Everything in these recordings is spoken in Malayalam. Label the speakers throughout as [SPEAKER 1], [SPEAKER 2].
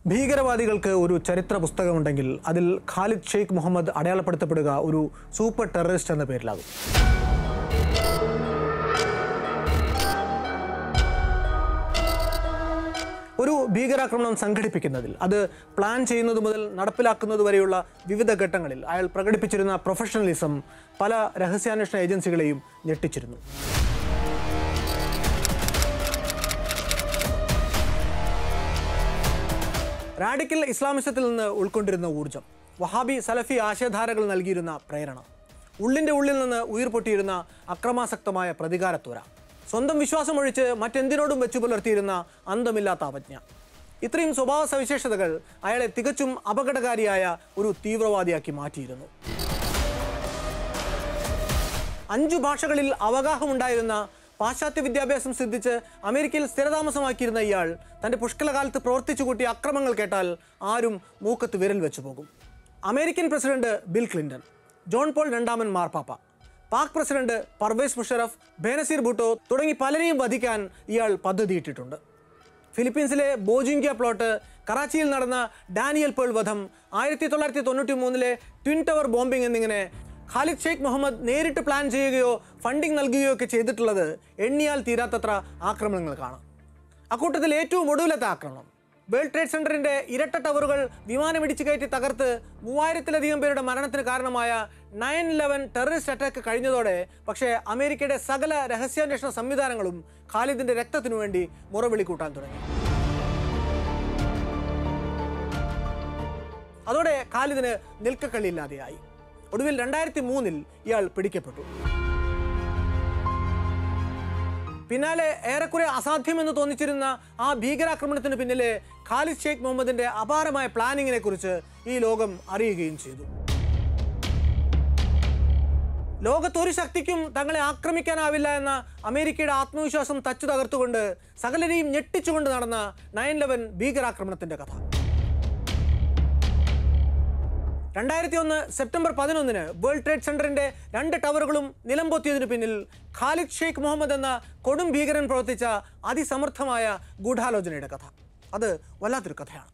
[SPEAKER 1] ഭീകരവാദികൾക്ക് ഒരു ചരിത്ര പുസ്തകമുണ്ടെങ്കിൽ അതിൽ ഖാലിദ് ഷെയ്ഖ് മുഹമ്മദ് അടയാളപ്പെടുത്തപ്പെടുക ഒരു സൂപ്പർ ടെററിസ്റ്റ് എന്ന പേരിലാകും ഒരു ഭീകരാക്രമണം സംഘടിപ്പിക്കുന്നതിൽ അത് പ്ലാൻ ചെയ്യുന്നത് മുതൽ നടപ്പിലാക്കുന്നത് വരെയുള്ള വിവിധ ഘട്ടങ്ങളിൽ അയാൾ പ്രകടിപ്പിച്ചിരുന്ന പ്രൊഫഷണലിസം പല രഹസ്യാന്വേഷണ ഏജൻസികളെയും ഞെട്ടിച്ചിരുന്നു റാഡിക്കൽ ഇസ്ലാമിസത്തിൽ നിന്ന് ഉൾക്കൊണ്ടിരുന്ന ഊർജം വഹാബി സലഫി ആശയധാരകൾ നൽകിയിരുന്ന പ്രേരണ ഉള്ളിൻ്റെ ഉള്ളിൽ നിന്ന് ഉയിർ പൊട്ടിയിരുന്ന അക്രമാസക്തമായ പ്രതികാരത്വര സ്വന്തം വിശ്വാസമൊഴിച്ച് മറ്റെന്തിനോടും വെച്ചു പുലർത്തിയിരുന്ന അന്തമില്ലാത്ത അവജ്ഞ ഇത്രയും സ്വഭാവ സവിശേഷതകൾ അയാളെ തികച്ചും അപകടകാരിയായ ഒരു തീവ്രവാദിയാക്കി മാറ്റിയിരുന്നു അഞ്ചു ഭാഷകളിൽ അവഗാഹമുണ്ടായിരുന്ന പാശ്ചാത്യ വിദ്യാഭ്യാസം സിദ്ധിച്ച് അമേരിക്കയിൽ സ്ഥിരതാമസമാക്കിയിരുന്ന ഇയാൾ തൻ്റെ പുഷ്കലകാലത്ത് പ്രവർത്തിച്ചു കൂട്ടിയ അക്രമങ്ങൾ കേട്ടാൽ ആരും മൂക്കത്ത് വിരൽ വെച്ചു പോകും American president Bill Clinton John Paul രണ്ടാമൻ മാർപ്പാപ്പ പാക് പ്രസിഡന്റ് പർവേസ് മുഷറഫ് ബേനസീർ ഭൂട്ടോ തുടങ്ങി പലരെയും വധിക്കാൻ ഇയാൾ പദ്ധതിയിട്ടിട്ടുണ്ട് ഫിലിപ്പീൻസിലെ ബോജിങ്ക്യ പ്ലോട്ട് കറാച്ചിയിൽ നടന്ന ഡാനിയൽ പേൾ വധം ആയിരത്തി തൊള്ളായിരത്തി തൊണ്ണൂറ്റി മൂന്നിലെ ട്വിൻ ടവർ ബോംബിംഗ് എന്നിങ്ങനെ ഖാലിദ് ഷെയ്ഖ് മുഹമ്മദ് നേരിട്ട് പ്ലാൻ ചെയ്യുകയോ ഫണ്ടിംഗ് നൽകുകയോ ഒക്കെ ചെയ്തിട്ടുള്ളത് എണ്ണിയാൽ തീരാത്തത്ര ആക്രമണങ്ങൾക്കാണ് അക്കൂട്ടത്തിൽ ഏറ്റവും ഒടുവിലത്തെ ആക്രമണം വേൾഡ് ട്രേഡ് സെന്ററിന്റെ ഇരട്ട ടവറുകൾ വിമാനമിടിച്ചു കയറ്റി തകർത്ത് മൂവായിരത്തിലധികം പേരുടെ മരണത്തിന് കാരണമായ നയൻ ഇലവൻ ടെററിസ്റ്റ് അറ്റാക്ക് കഴിഞ്ഞതോടെ പക്ഷേ അമേരിക്കയുടെ സകല രഹസ്യാന്വേഷണ സംവിധാനങ്ങളും ഖാലിദിന്റെ രക്തത്തിനു വേണ്ടി മുറവിളി കൂട്ടാൻ തുടങ്ങി അതോടെ ഖാലിദിന് നിൽക്കക്കളിയില്ലാതെയായി ഒടുവിൽ രണ്ടായിരത്തി മൂന്നിൽ ഇയാൾ പിടിക്കപ്പെട്ടു പിന്നാലെ ഏറെക്കുറെ അസാധ്യമെന്ന് തോന്നിച്ചിരുന്ന ആ ഭീകരാക്രമണത്തിന് പിന്നിലെ ഖാലിദ് ഷെയ്ഖ് മുഹമ്മദിന്റെ അപാരമായ പ്ലാനിങ്ങിനെ കുറിച്ച് ഈ ലോകം അറിയുകയും ചെയ്തു ലോകത്തൊരു ശക്തിക്കും തങ്ങളെ ആക്രമിക്കാനാവില്ല എന്ന അമേരിക്കയുടെ ആത്മവിശ്വാസം തച്ചു തകർത്തുകൊണ്ട് സകലരെയും ഞെട്ടിച്ചുകൊണ്ട് നടന്ന നയൻ ലെവൻ ഭീകരാക്രമണത്തിന്റെ കഥ രണ്ടായിരത്തി ഒന്ന് സെപ്റ്റംബർ പതിനൊന്നിന് വേൾഡ് ട്രേഡ് സെന്ററിന്റെ രണ്ട് ടവറുകളും നിലംപൊത്തിയതിനു പിന്നിൽ ഖാലിദ് ഷെയ്ഖ് മുഹമ്മദ് എന്ന കൊടും ഭീകരൻ പ്രവർത്തിച്ച അതിസമർത്ഥമായ ഗൂഢാലോചനയുടെ കഥ അത് വല്ലാത്തൊരു കഥയാണ്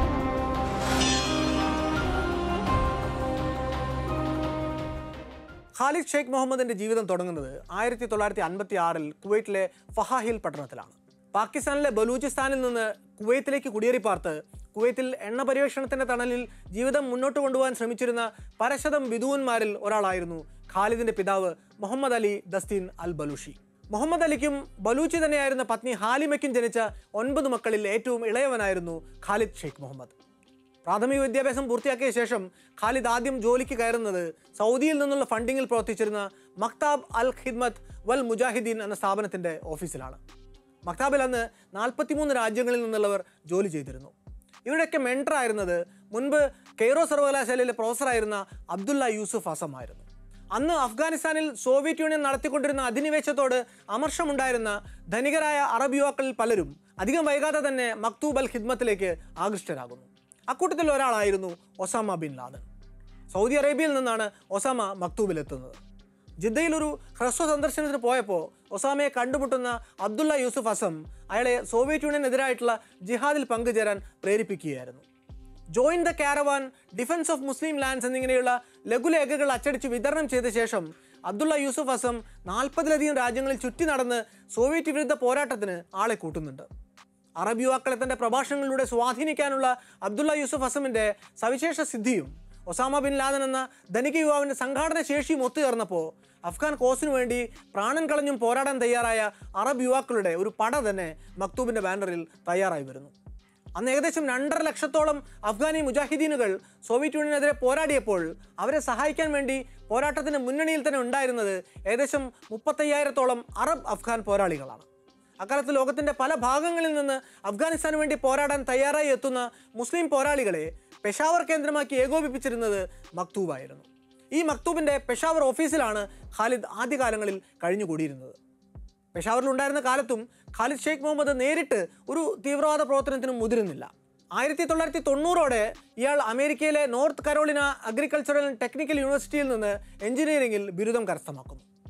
[SPEAKER 1] ഖാലിദ് ഷെയ്ഖ് മുഹമ്മദിന്റെ ജീവിതം തുടങ്ങുന്നത് ആയിരത്തി തൊള്ളായിരത്തി അൻപത്തി ആറിൽ കുവൈറ്റിലെ ഫഹാഹിൽ പട്ടണത്തിലാണ് പാകിസ്ഥാനിലെ ബലൂചിസ്ഥാനിൽ നിന്ന് കുവൈത്തിലേക്ക് കുടിയേറി പാർത്ത് കുവൈത്തിൽ എണ്ണ പര്യവേഷണത്തിന്റെ തണലിൽ ജീവിതം മുന്നോട്ട് കൊണ്ടുപോകാൻ ശ്രമിച്ചിരുന്ന പരശതം വിദൂന്മാരിൽ ഒരാളായിരുന്നു ഖാലിദിന്റെ പിതാവ് മുഹമ്മദ് അലി ദസ്തീൻ അൽ ബലൂഷി മുഹമ്മദ് അലിക്കും ബലൂച്ചി തന്നെയായിരുന്ന പത്നി ഹാലിമയ്ക്കും ജനിച്ച ഒൻപത് മക്കളിൽ ഏറ്റവും ഇളയവനായിരുന്നു ഖാലിദ് ഷെയ്ഖ് മുഹമ്മദ് പ്രാഥമിക വിദ്യാഭ്യാസം പൂർത്തിയാക്കിയ ശേഷം ഖാലിദ് ആദ്യം ജോലിക്ക് കയറുന്നത് സൗദിയിൽ നിന്നുള്ള ഫണ്ടിങ്ങിൽ പ്രവർത്തിച്ചിരുന്ന മക്താബ് അൽ ഖിദ്മത്ത് വൽ മുജാഹിദീൻ എന്ന സ്ഥാപനത്തിന്റെ ഓഫീസിലാണ് മക്താബിൽ അന്ന് നാൽപ്പത്തിമൂന്ന് രാജ്യങ്ങളിൽ നിന്നുള്ളവർ ജോലി ചെയ്തിരുന്നു ഇവരുടെയൊക്കെ മെൻറ്റർ ആയിരുന്നത് മുൻപ് കെയ്റോ സർവകലാശാലയിലെ പ്രൊഫസറായിരുന്ന അബ്ദുള്ള യൂസുഫ് അസം ആയിരുന്നു അന്ന് അഫ്ഗാനിസ്ഥാനിൽ സോവിയറ്റ് യൂണിയൻ നടത്തിക്കൊണ്ടിരുന്ന അധിനിവേശത്തോട് അമർഷമുണ്ടായിരുന്ന ധനികരായ അറബ് യുവാക്കളിൽ പലരും അധികം വൈകാതെ തന്നെ മക്തൂബ് അൽ ഖിദ്മത്തിലേക്ക് ആകൃഷ്ടരാകുന്നു അക്കൂട്ടത്തിൽ ഒരാളായിരുന്നു ഒസാമ ബിൻ ലാദൻ സൗദി അറേബ്യയിൽ നിന്നാണ് ഒസാമ മക്തൂബിലെത്തുന്നത് ജിദ്ദയിൽ ഒരു ഹ്രസ്വ സന്ദർശനത്തിന് പോയപ്പോൾ ഒസാമയെ കണ്ടുമുട്ടുന്ന അബ്ദുള്ള യൂസുഫ് അസം അയാളെ സോവിയറ്റ് യൂണിയനെതിരായിട്ടുള്ള ജിഹാദിൽ പങ്കുചേരാൻ പ്രേരിപ്പിക്കുകയായിരുന്നു join the caravan defence of Muslim lands എന്നിങ്ങനെയുള്ള ലഘുലേഖകൾ അച്ചടിച്ച് വിതരണം ചെയ്ത ശേഷം അബ്ദുള്ള യൂസുഫ് അസം നാൽപ്പതിലധികം രാജ്യങ്ങളിൽ ചുറ്റി നടന്ന് സോവിയറ്റ് വിരുദ്ധ പോരാട്ടത്തിന് ആളെ കൂട്ടുന്നുണ്ട് അറബ് യുവാക്കളെ തന്റെ പ്രഭാഷണങ്ങളിലൂടെ സ്വാധീനിക്കാനുള്ള അബ്ദുള്ള യൂസുഫ് അസമിന്റെ സവിശേഷ സിദ്ധിയും ഒസാമ ബിൻ ലാദൻ എന്ന ധനിക യുവാവിന്റെ സംഘാടന ശേഷിയും ഒത്തുചേർന്നപ്പോൾ അഫ്ഗാൻ കോസിനു വേണ്ടി പ്രാണൻ കളഞ്ഞും പോരാടാൻ തയ്യാറായ അറബ് യുവാക്കളുടെ ഒരു പട തന്നെ മക്തൂബിന്റെ ബാനറിൽ തയ്യാറായി വരുന്നു അന്ന് ഏകദേശം രണ്ടര ലക്ഷത്തോളം അഫ്ഗാനി മുജാഹിദീനുകൾ സോവിയറ്റ് യൂണിയനെതിരെ പോരാടിയപ്പോൾ അവരെ സഹായിക്കാൻ വേണ്ടി പോരാട്ടത്തിന് മുന്നണിയിൽ തന്നെ ഉണ്ടായിരുന്നത് ഏകദേശം മുപ്പത്തയ്യായിരത്തോളം അറബ് അഫ്ഗാൻ പോരാളികളാണ് അക്കാലത്ത് ലോകത്തിന്റെ പല ഭാഗങ്ങളിൽ നിന്ന് അഫ്ഗാനിസ്ഥാന് വേണ്ടി പോരാടാൻ തയ്യാറായി എത്തുന്ന മുസ്ലിം പോരാളികളെ പെഷാവർ കേന്ദ്രമാക്കി ഏകോപിപ്പിച്ചിരുന്നത് മക്തൂബായിരുന്നു ഈ മക്തൂബിന്റെ പെഷാവർ ഓഫീസിലാണ് ഖാലിദ് ആദ്യകാലങ്ങളിൽ കഴിഞ്ഞുകൂടിയിരുന്നത് പെഷാവറിലുണ്ടായിരുന്ന കാലത്തും ഖാലിദ് ഷെയ്ഖ് മുഹമ്മദ് നേരിട്ട് ഒരു തീവ്രവാദ പ്രവർത്തനത്തിനും മുതിരുന്നില്ല ആയിരത്തി തൊള്ളായിരത്തി തൊണ്ണൂറോടെ ഇയാൾ അമേരിക്കയിലെ North Carolina agricultural and technical യൂണിവേഴ്സിറ്റിയിൽ നിന്ന് എഞ്ചിനീയറിംഗിൽ ബിരുദം കരസ്ഥമാക്കുന്നു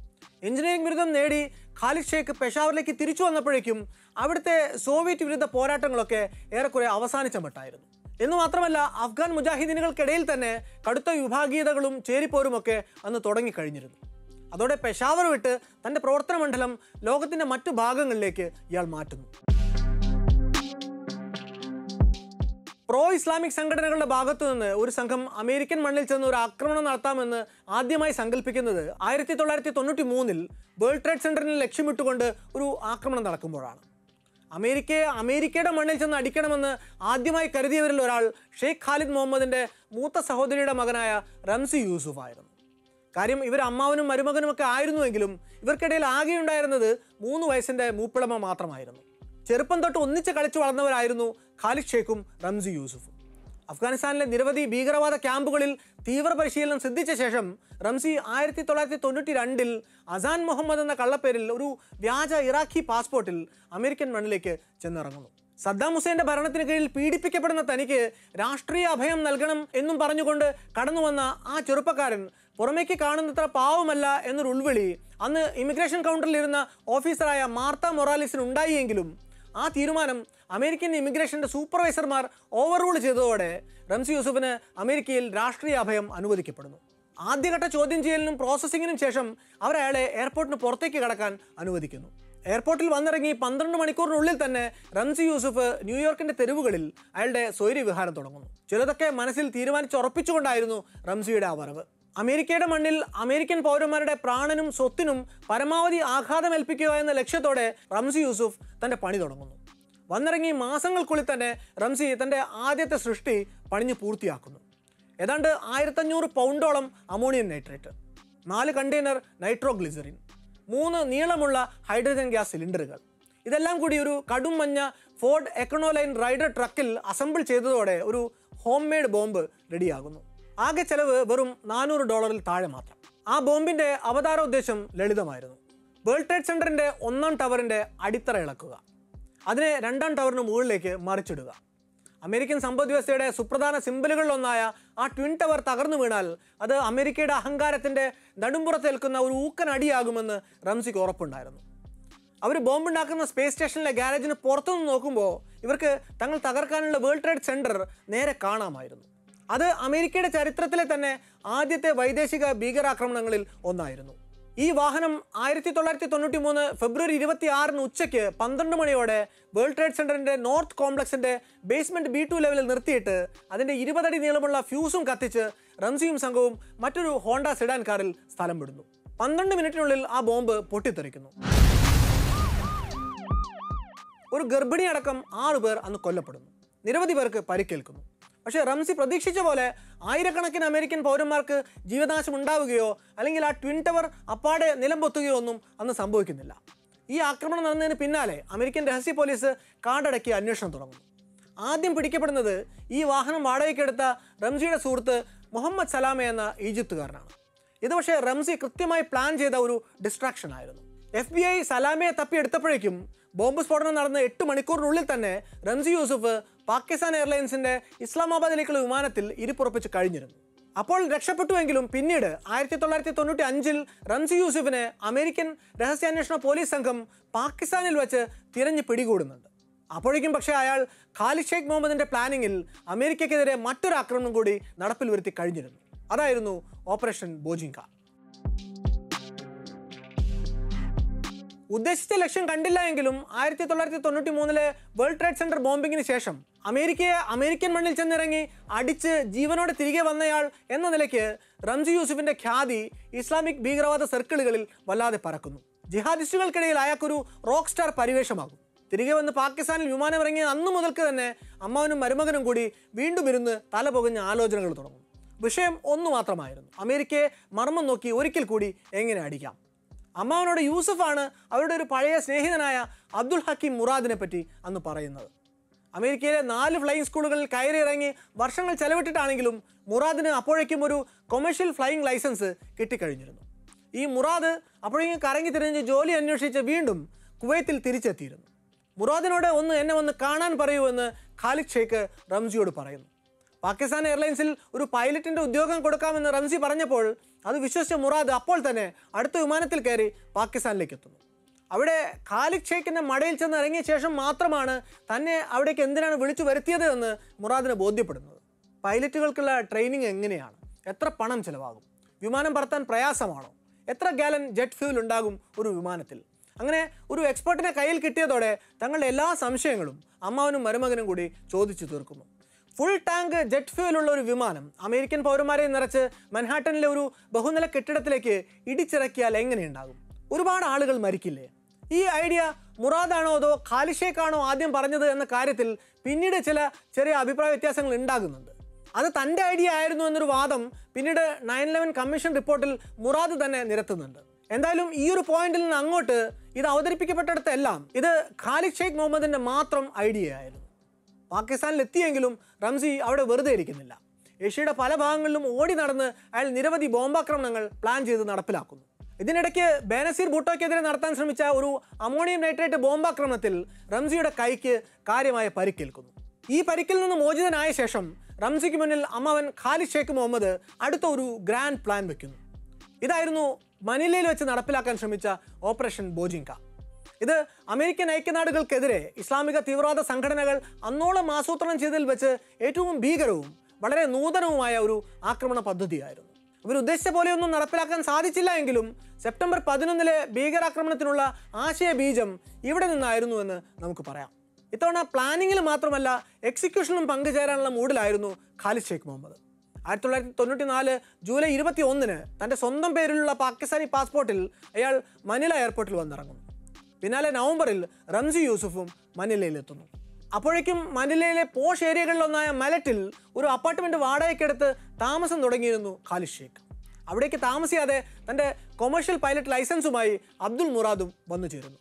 [SPEAKER 1] എഞ്ചിനീയറിംഗ് ബിരുദം നേടി ഖാലിദ് ഷേഖ് പെഷാവറിലേക്ക് തിരിച്ചു വന്നപ്പോഴേക്കും അവിടുത്തെ സോവിയറ്റ് വിരുദ്ധ പോരാട്ടങ്ങളൊക്കെ ഏറെക്കുറെ അവസാനിച്ച മട്ടായിരുന്നു എന്ന് മാത്രമല്ല അഫ്ഗാൻ മുജാഹിദീനുകൾക്കിടയിൽ തന്നെ കടുത്ത വിഭാഗീയതകളും ചേരിപ്പോരുമൊക്കെ അന്ന് തുടങ്ങിക്കഴിഞ്ഞിരുന്നു അതോടെ പെഷാവർ വിട്ട് തൻ്റെ പ്രവർത്തന മണ്ഡലം ലോകത്തിൻ്റെ മറ്റു ഭാഗങ്ങളിലേക്ക് ഇയാൾ മാറ്റുന്നു പ്രോ ഇസ്ലാമിക് സംഘടനകളുടെ ഭാഗത്തു നിന്ന് ഒരു സംഘം അമേരിക്കൻ മണ്ണിൽ ചെന്ന് ഒരു ആക്രമണം നടത്താമെന്ന് ആദ്യമായി സങ്കല്പിക്കുന്നത് ആയിരത്തി തൊള്ളായിരത്തി തൊണ്ണൂറ്റി മൂന്നിൽ വേൾഡ് ട്രേഡ് സെന്ററിനെ ലക്ഷ്യമിട്ടുകൊണ്ട് ഒരു ആക്രമണം നടക്കുമ്പോഴാണ് അമേരിക്കയെ അമേരിക്കയുടെ മണ്ണിൽ ചെന്ന് അടിക്കണമെന്ന് ആദ്യമായി കരുതിയവരിൽ ഒരാൾ ഷെയ്ഖ് ഖാലിദ് മുഹമ്മദിന്റെ മൂത്ത സഹോദരിയുടെ മകനായ റംസി യൂസുഫ് ആയിരുന്നു കാര്യം ഇവർ അമ്മാവനും മരുമകനും ഒക്കെ ആയിരുന്നുവെങ്കിലും ഇവർക്കിടയിൽ ആകെയുണ്ടായിരുന്നത് മൂന്ന് വയസ്സിന്റെ മൂപ്പിളമ മാത്രമായിരുന്നു ചെറുപ്പം തൊട്ട് ഒന്നിച്ച് കളിച്ചു വളർന്നവരായിരുന്നു ഖാലിദ് ഷേഖും റംസി യൂസുഫും അഫ്ഗാനിസ്ഥാനിലെ നിരവധി ഭീകരവാദ ക്യാമ്പുകളിൽ തീവ്ര പരിശീലനം സിദ്ധിച്ച ശേഷം റംസി ആയിരത്തി തൊള്ളായിരത്തി തൊണ്ണൂറ്റി രണ്ടിൽ അസാൻ മുഹമ്മദ് എന്ന കള്ളപ്പേരിൽ ഒരു വ്യാജ ഇറാഖി പാസ്പോർട്ടിൽ അമേരിക്കൻ മണ്ണിലേക്ക് ചെന്നിറങ്ങുന്നു സദ്ദാം ഹുസൈന്റെ ഭരണത്തിന് കീഴിൽ പീഡിപ്പിക്കപ്പെടുന്ന തനിക്ക് രാഷ്ട്രീയ അഭയം നൽകണം എന്നും പറഞ്ഞുകൊണ്ട് കടന്നു വന്ന ആ ചെറുപ്പക്കാരൻ പുറമേക്ക് കാണുന്നത്ര പാവമല്ല എന്നൊരു ഉൾവിളി അന്ന് ഇമിഗ്രേഷൻ കൗണ്ടറിൽ ഇരുന്ന ഓഫീസറായ മാർത്ത മൊറാലിസിന് ഉണ്ടായിയെങ്കിലും ആ തീരുമാനം അമേരിക്കൻ ഇമിഗ്രേഷന്റെ സൂപ്പർവൈസർമാർ ഓവർറൂൾ ചെയ്തതോടെ റംസി യൂസുഫിന് അമേരിക്കയിൽ രാഷ്ട്രീയ അഭയം അനുവദിക്കപ്പെടുന്നു ആദ്യഘട്ട ചോദ്യം ചെയ്യലിനും പ്രോസസ്സിങ്ങിനും ശേഷം അവർ അയാളെ എയർപോർട്ടിന് പുറത്തേക്ക് കടക്കാൻ അനുവദിക്കുന്നു എയർപോർട്ടിൽ വന്നിറങ്ങി പന്ത്രണ്ട് മണിക്കൂറിനുള്ളിൽ തന്നെ റംസി യൂസുഫ് ന്യൂയോർക്കിന്റെ തെരുവുകളിൽ അയാളുടെ സ്വൈര്യവിഹാരം തുടങ്ങുന്നു ചിലതൊക്കെ മനസ്സിൽ തീരുമാനിച്ചുറപ്പിച്ചുകൊണ്ടായിരുന്നു റംസിയുടെ ആ വരവ് അമേരിക്കയുടെ മണ്ണിൽ അമേരിക്കൻ പൗരന്മാരുടെ പ്രാണനും സ്വത്തിനും പരമാവധി ആഘാതമേൽപ്പിക്കുക എന്ന ലക്ഷ്യത്തോടെ റംസി യൂസുഫ് തന്റെ പണി തുടങ്ങുന്നു വന്നിറങ്ങി മാസങ്ങൾക്കുള്ളിൽ തന്നെ റംസി തന്റെ ആദ്യത്തെ സൃഷ്ടി പണിഞ്ഞു പൂർത്തിയാക്കുന്നു ഏതാണ്ട് ആയിരത്തഞ്ഞൂറ് പൗണ്ടോളം അമോണിയം നൈട്രേറ്റ് നാല് കണ്ടെയ്നർ നൈട്രോഗ്ലിസറിൻ മൂന്ന് നീളമുള്ള ഹൈഡ്രജൻ ഗ്യാസ് സിലിണ്ടറുകൾ ഇതെല്ലാം കൂടി ഒരു കടും മഞ്ഞ ഫോർഡ് എക്കണോലൈൻ റൈഡർ ട്രക്കിൽ അസംബിൾ ചെയ്തതോടെ ഒരു ഹോം മെയ്ഡ് ബോംബ് റെഡിയാകുന്നു ആകെ ചെലവ് വെറും നാനൂറ് ഡോളറിൽ താഴെ മാത്രം ആ ബോംബിന്റെ അവതാരോദ്ദേശം ലളിതമായിരുന്നു വേൾഡ് ട്രേഡ് സെന്ററിന്റെ ഒന്നാം ടവറിന്റെ അടിത്തറ ഇളക്കുക അതിനെ രണ്ടാം ടവറിന് മുകളിലേക്ക് മറിച്ചിടുക അമേരിക്കൻ സമ്പദ് വ്യവസ്ഥയുടെ സുപ്രധാന സിമ്പലുകളിലൊന്നായ ആ ട്വിൻ ടവർ തകർന്നു വീണാൽ അത് അമേരിക്കയുടെ അഹങ്കാരത്തിന്റെ നടുമ്പുറത്തേൽക്കുന്ന ഒരു ഊക്കൻ അടിയാകുമെന്ന് റംസിക്ക് ഉറപ്പുണ്ടായിരുന്നു അവർ ബോംബുണ്ടാക്കുന്ന സ്പേസ് സ്റ്റേഷനിലെ ഗാരേജിന് പുറത്തുനിന്ന് നോക്കുമ്പോൾ ഇവർക്ക് തങ്ങൾ തകർക്കാനുള്ള വേൾഡ് ട്രേഡ് സെന്റർ നേരെ കാണാമായിരുന്നു അത് അമേരിക്കയുടെ ചരിത്രത്തിലെ തന്നെ ആദ്യത്തെ വൈദേശിക ഭീകരാക്രമണങ്ങളിൽ ഒന്നായിരുന്നു ഈ വാഹനം ആയിരത്തി തൊള്ളായിരത്തി തൊണ്ണൂറ്റി മൂന്ന് ഫെബ്രുവരി ഇരുപത്തി ആറിന് ഉച്ചയ്ക്ക് പന്ത്രണ്ട് മണിയോടെ വേൾഡ് ട്രേഡ് സെന്ററിന്റെ നോർത്ത് കോംപ്ലക്സിന്റെ ബേസ്മെന്റ് ബി ടു ലെവലിൽ നിർത്തിയിട്ട് അതിന്റെ ഇരുപതടി നീളമുള്ള ഫ്യൂസും കത്തിച്ച് റംസിയും സംഘവും മറ്റൊരു ഹോണ്ട സെഡാൻ കാറിൽ സ്ഥലം വിടുന്നു പന്ത്രണ്ട് മിനിറ്റിനുള്ളിൽ ആ ബോംബ് പൊട്ടിത്തെറിക്കുന്നു ഒരു ഗർഭിണി അടക്കം ആറു പേർ അന്ന് കൊല്ലപ്പെടുന്നു നിരവധി പേർക്ക് പരിക്കേൽക്കുന്നു പക്ഷേ റംസി പ്രതീക്ഷിച്ച പോലെ ആയിരക്കണക്കിന് അമേരിക്കൻ പൗരന്മാർക്ക് ജീവനാശം ഉണ്ടാവുകയോ അല്ലെങ്കിൽ ആ ട്വിൻ ടവർ അപ്പാടെ നിലം പൊത്തുകയോ ഒന്നും അന്ന് സംഭവിക്കുന്നില്ല ഈ ആക്രമണം നടന്നതിന് പിന്നാലെ അമേരിക്കൻ രഹസ്യ പോലീസ് കാടടക്കി അന്വേഷണം തുടങ്ങുന്നു ആദ്യം പിടിക്കപ്പെടുന്നത് ഈ വാഹനം വാടകയ്ക്കെടുത്ത റംസിയുടെ സുഹൃത്ത് മുഹമ്മദ് സലാമ എന്ന ഈജിപ്തുകാരനാണ് ഇത് പക്ഷേ റംസി കൃത്യമായി പ്ലാൻ ചെയ്ത ഒരു ഡിസ്ട്രാക്ഷൻ ആയിരുന്നു എഫ് ബി ഐ സലാമയെ തപ്പിയെടുത്തപ്പോഴേക്കും ബോംബ് സ്ഫോടനം നടന്ന എട്ട് മണിക്കൂറിനുള്ളിൽ തന്നെ റംസി യൂസുഫ് പാകിസ്ഥാൻ എയർലൈൻസിന്റെ ഇസ്ലാമാബാദിലേക്കുള്ള വിമാനത്തിൽ ഇരിപ്പുറപ്പിച്ച് കഴിഞ്ഞിരുന്നു അപ്പോൾ രക്ഷപ്പെട്ടുവെങ്കിലും പിന്നീട് ആയിരത്തി തൊള്ളായിരത്തി തൊണ്ണൂറ്റി അഞ്ചിൽ റംസി യൂസുഫിനെ അമേരിക്കൻ രഹസ്യാന്വേഷണ പോലീസ് സംഘം പാകിസ്ഥാനിൽ വെച്ച് തിരഞ്ഞു പിടികൂടുന്നുണ്ട് അപ്പോഴേക്കും പക്ഷേ അയാൾ ഖാലിദ് ഷെയ്ഖ് മുഹമ്മദിന്റെ പ്ലാനിങ്ങിൽ അമേരിക്കയ്ക്കെതിരെ മറ്റൊരു ആക്രമണം കൂടി നടപ്പിൽ വരുത്തി കഴിഞ്ഞിരുന്നു അതായിരുന്നു ഓപ്പറേഷൻ ബോജിങ്ക ഉദ്ദേശിച്ച ലക്ഷ്യം കണ്ടില്ല എങ്കിലും ആയിരത്തി തൊള്ളായിരത്തി തൊണ്ണൂറ്റി മൂന്നിലെ വേൾഡ് ട്രേഡ് സെന്റർ ബോംബിങ്ങിന് ശേഷം അമേരിക്കയെ അമേരിക്കൻ മണ്ണിൽ ചെന്നിറങ്ങി അടിച്ച് ജീവനോടെ തിരികെ വന്നയാൾ എന്ന നിലയ്ക്ക് റംസി യൂസുഫിന്റെ ഖ്യാതി ഇസ്ലാമിക് ഭീകരവാദ സർക്കിളുകളിൽ വല്ലാതെ പറക്കുന്നു ജിഹാദിസ്റ്റുകൾക്കിടയിൽ അയാൾക്കൊരു റോക്ക് സ്റ്റാർ പരിവേഷമാകും തിരികെ വന്ന് പാകിസ്ഥാനിൽ വിമാനമിറങ്ങിയ അന്നു മുതൽക്ക് തന്നെ അമ്മാവനും മരുമകനും കൂടി വീണ്ടും ഇരുന്ന് തല പുകഞ്ഞ ആലോചനകൾ തുടങ്ങും വിഷയം ഒന്നു മാത്രമായിരുന്നു അമേരിക്കയെ മർമ്മം നോക്കി ഒരിക്കൽ കൂടി എങ്ങനെ അടിക്കാം അമ്മാവനോട് യൂസഫാണ് അവരുടെ ഒരു പഴയ സ്നേഹിതനായ അബ്ദുൽ ഹക്കീം മുറാദിനെ പറ്റി അന്ന് പറയുന്നത് അമേരിക്കയിലെ നാല് ഫ്ലൈയിങ് സ്കൂളുകളിൽ കയറി ഇറങ്ങി വർഷങ്ങൾ ചെലവിട്ടിട്ടാണെങ്കിലും മുറാദിന് അപ്പോഴേക്കും ഒരു കൊമേഴ്ഷ്യൽ ഫ്ലൈയിങ് ലൈസൻസ് കിട്ടിക്കഴിഞ്ഞിരുന്നു ഈ മുറാദ് അപ്പോഴേക്കും കറങ്ങി തിരിഞ്ഞ് ജോലി അന്വേഷിച്ച് വീണ്ടും കുവൈത്തിൽ തിരിച്ചെത്തിയിരുന്നു മുറാദിനോട് ഒന്ന് എന്നെ ഒന്ന് കാണാൻ പറയൂ എന്ന് ഖാലിദ് ഷേഖ് റംസിയോട് പറയുന്നു പാകിസ്ഥാൻ എയർലൈൻസിൽ ഒരു പൈലറ്റിന്റെ ഉദ്യോഗം കൊടുക്കാമെന്ന് റംസി പറഞ്ഞപ്പോൾ അത് വിശ്വസിച്ച മുറാദ് അപ്പോൾ തന്നെ അടുത്ത വിമാനത്തിൽ കയറി പാകിസ്ഥാനിലേക്ക് എത്തുന്നു അവിടെ ഖാലിദ് ഷെയ്ഖിൻ്റെ മടയിൽ ചെന്ന് ഇറങ്ങിയ ശേഷം മാത്രമാണ് തന്നെ അവിടേക്ക് എന്തിനാണ് വിളിച്ചു വരുത്തിയത് എന്ന് മുറാദിന് ബോധ്യപ്പെടുന്നത് പൈലറ്റുകൾക്കുള്ള ട്രെയിനിങ് എങ്ങനെയാണ് എത്ര പണം ചിലവാകും വിമാനം പറത്താൻ പ്രയാസമാണോ എത്ര ഗാലൻ ജെറ്റ് ഫ്യൂൽ ഉണ്ടാകും ഒരു വിമാനത്തിൽ അങ്ങനെ ഒരു എക്സ്പെർട്ടിനെ കയ്യിൽ കിട്ടിയതോടെ തങ്ങളുടെ എല്ലാ സംശയങ്ങളും അമ്മാവനും മരുമകനും കൂടി ചോദിച്ചു തീർക്കുന്നു ഫുൾ ടാങ്ക് ജെറ്റ് ഫ്യൂൽ ഉള്ള ഒരു വിമാനം അമേരിക്കൻ പൗരന്മാരെ നിറച്ച് മൻഹാട്ടനിലെ ഒരു ബഹുനില കെട്ടിടത്തിലേക്ക് ഇടിച്ചിറക്കിയാൽ എങ്ങനെയുണ്ടാകും ഒരുപാട് ആളുകൾ മരിക്കില്ലേ ഈ ഐഡിയ മുറാദാണോ അതോ ഖാലിഷേക്കാണോ ആദ്യം പറഞ്ഞത് എന്ന കാര്യത്തിൽ പിന്നീട് ചില ചെറിയ അഭിപ്രായ വ്യത്യാസങ്ങൾ ഉണ്ടാകുന്നുണ്ട് അത് തൻ്റെ ഐഡിയ ആയിരുന്നു എന്നൊരു വാദം പിന്നീട് നയൻ ലെവൻ കമ്മീഷൻ റിപ്പോർട്ടിൽ മുറാദ് തന്നെ നിരത്തുന്നുണ്ട് എന്തായാലും ഈ ഒരു പോയിന്റിൽ നിന്ന് അങ്ങോട്ട് ഇത് അവതരിപ്പിക്കപ്പെട്ടിടത്തെല്ലാം ഇത് ഖാലിദ് ഷെയ്ഖ് മുഹമ്മദിൻ്റെ മാത്രം ഐഡിയ ആയിരുന്നു പാകിസ്ഥാനിൽ എത്തിയെങ്കിലും റംസി അവിടെ വെറുതെ ഇരിക്കുന്നില്ല ഏഷ്യയുടെ പല ഭാഗങ്ങളിലും ഓടി നടന്ന് അയാൾ നിരവധി ബോംബാക്രമണങ്ങൾ പ്ലാൻ ചെയ്ത് നടപ്പിലാക്കുന്നു ഇതിനിടയ്ക്ക് ബേനസീർ ഭൂട്ടോയ്ക്കെതിരെ നടത്താൻ ശ്രമിച്ച ഒരു അമോണിയം നൈട്രേറ്റ് ബോംബാക്രമണത്തിൽ റംസിയുടെ കൈക്ക് കാര്യമായ പരിക്കേൽക്കുന്നു ഈ പരിക്കിൽ നിന്ന് മോചിതനായ ശേഷം റംസിക്ക് മുന്നിൽ അമ്മാവൻ ഖാലിദ് ഷേഖ് മുഹമ്മദ് അടുത്ത ഒരു ഗ്രാൻഡ് പ്ലാൻ വെക്കുന്നു ഇതായിരുന്നു മനിലയിൽ വെച്ച് നടപ്പിലാക്കാൻ ശ്രമിച്ച ഓപ്പറേഷൻ ബോജിങ്ക ഇത് അമേരിക്കൻ ഐക്യനാടുകൾക്കെതിരെ ഇസ്ലാമിക തീവ്രവാദ സംഘടനകൾ അന്നോളം ആസൂത്രണം ചെയ്തതിൽ വെച്ച് ഏറ്റവും ഭീകരവും വളരെ നൂതനവുമായ ഒരു ആക്രമണ പദ്ധതിയായിരുന്നു ഇവർ ഉദ്ദേശിച്ച പോലെയൊന്നും നടപ്പിലാക്കാൻ സാധിച്ചില്ല എങ്കിലും സെപ്റ്റംബർ പതിനൊന്നിലെ ഭീകരാക്രമണത്തിനുള്ള ആശയ ബീജം ഇവിടെ നിന്നായിരുന്നു എന്ന് നമുക്ക് പറയാം ഇത്തവണ പ്ലാനിങ്ങിൽ മാത്രമല്ല എക്സിക്യൂഷനിലും പങ്കുചേരാനുള്ള മൂഡിലായിരുന്നു ഖാലിദ് ഷെയ്ഖ് മുഹമ്മദ് ആയിരത്തി തൊള്ളായിരത്തി തൊണ്ണൂറ്റി നാല് ജൂലൈ ഇരുപത്തി ഒന്നിന് തൻ്റെ സ്വന്തം പേരിലുള്ള പാകിസ്ഥാനി പാസ്പോർട്ടിൽ അയാൾ മനില എയർപോർട്ടിൽ വന്നിറങ്ങുന്നു പിന്നാലെ നവംബറിൽ റംസി യൂസുഫും മനിലയിലെത്തുന്നു അപ്പോഴേക്കും മനിലയിലെ പോഷ് ഏരിയകളിലൊന്നായ മലറ്റിൽ ഒരു അപ്പാർട്ട്മെൻറ്റ് വാടകയ്ക്കെടുത്ത് താമസം തുടങ്ങിയിരുന്നു ഖാലിദ് ഷേഖ് അവിടേക്ക് താമസിയാതെ തൻ്റെ കൊമേഴ്ഷ്യൽ പൈലറ്റ് ലൈസൻസുമായി അബ്ദുൾ മുറാദും വന്നു ചേരുന്നു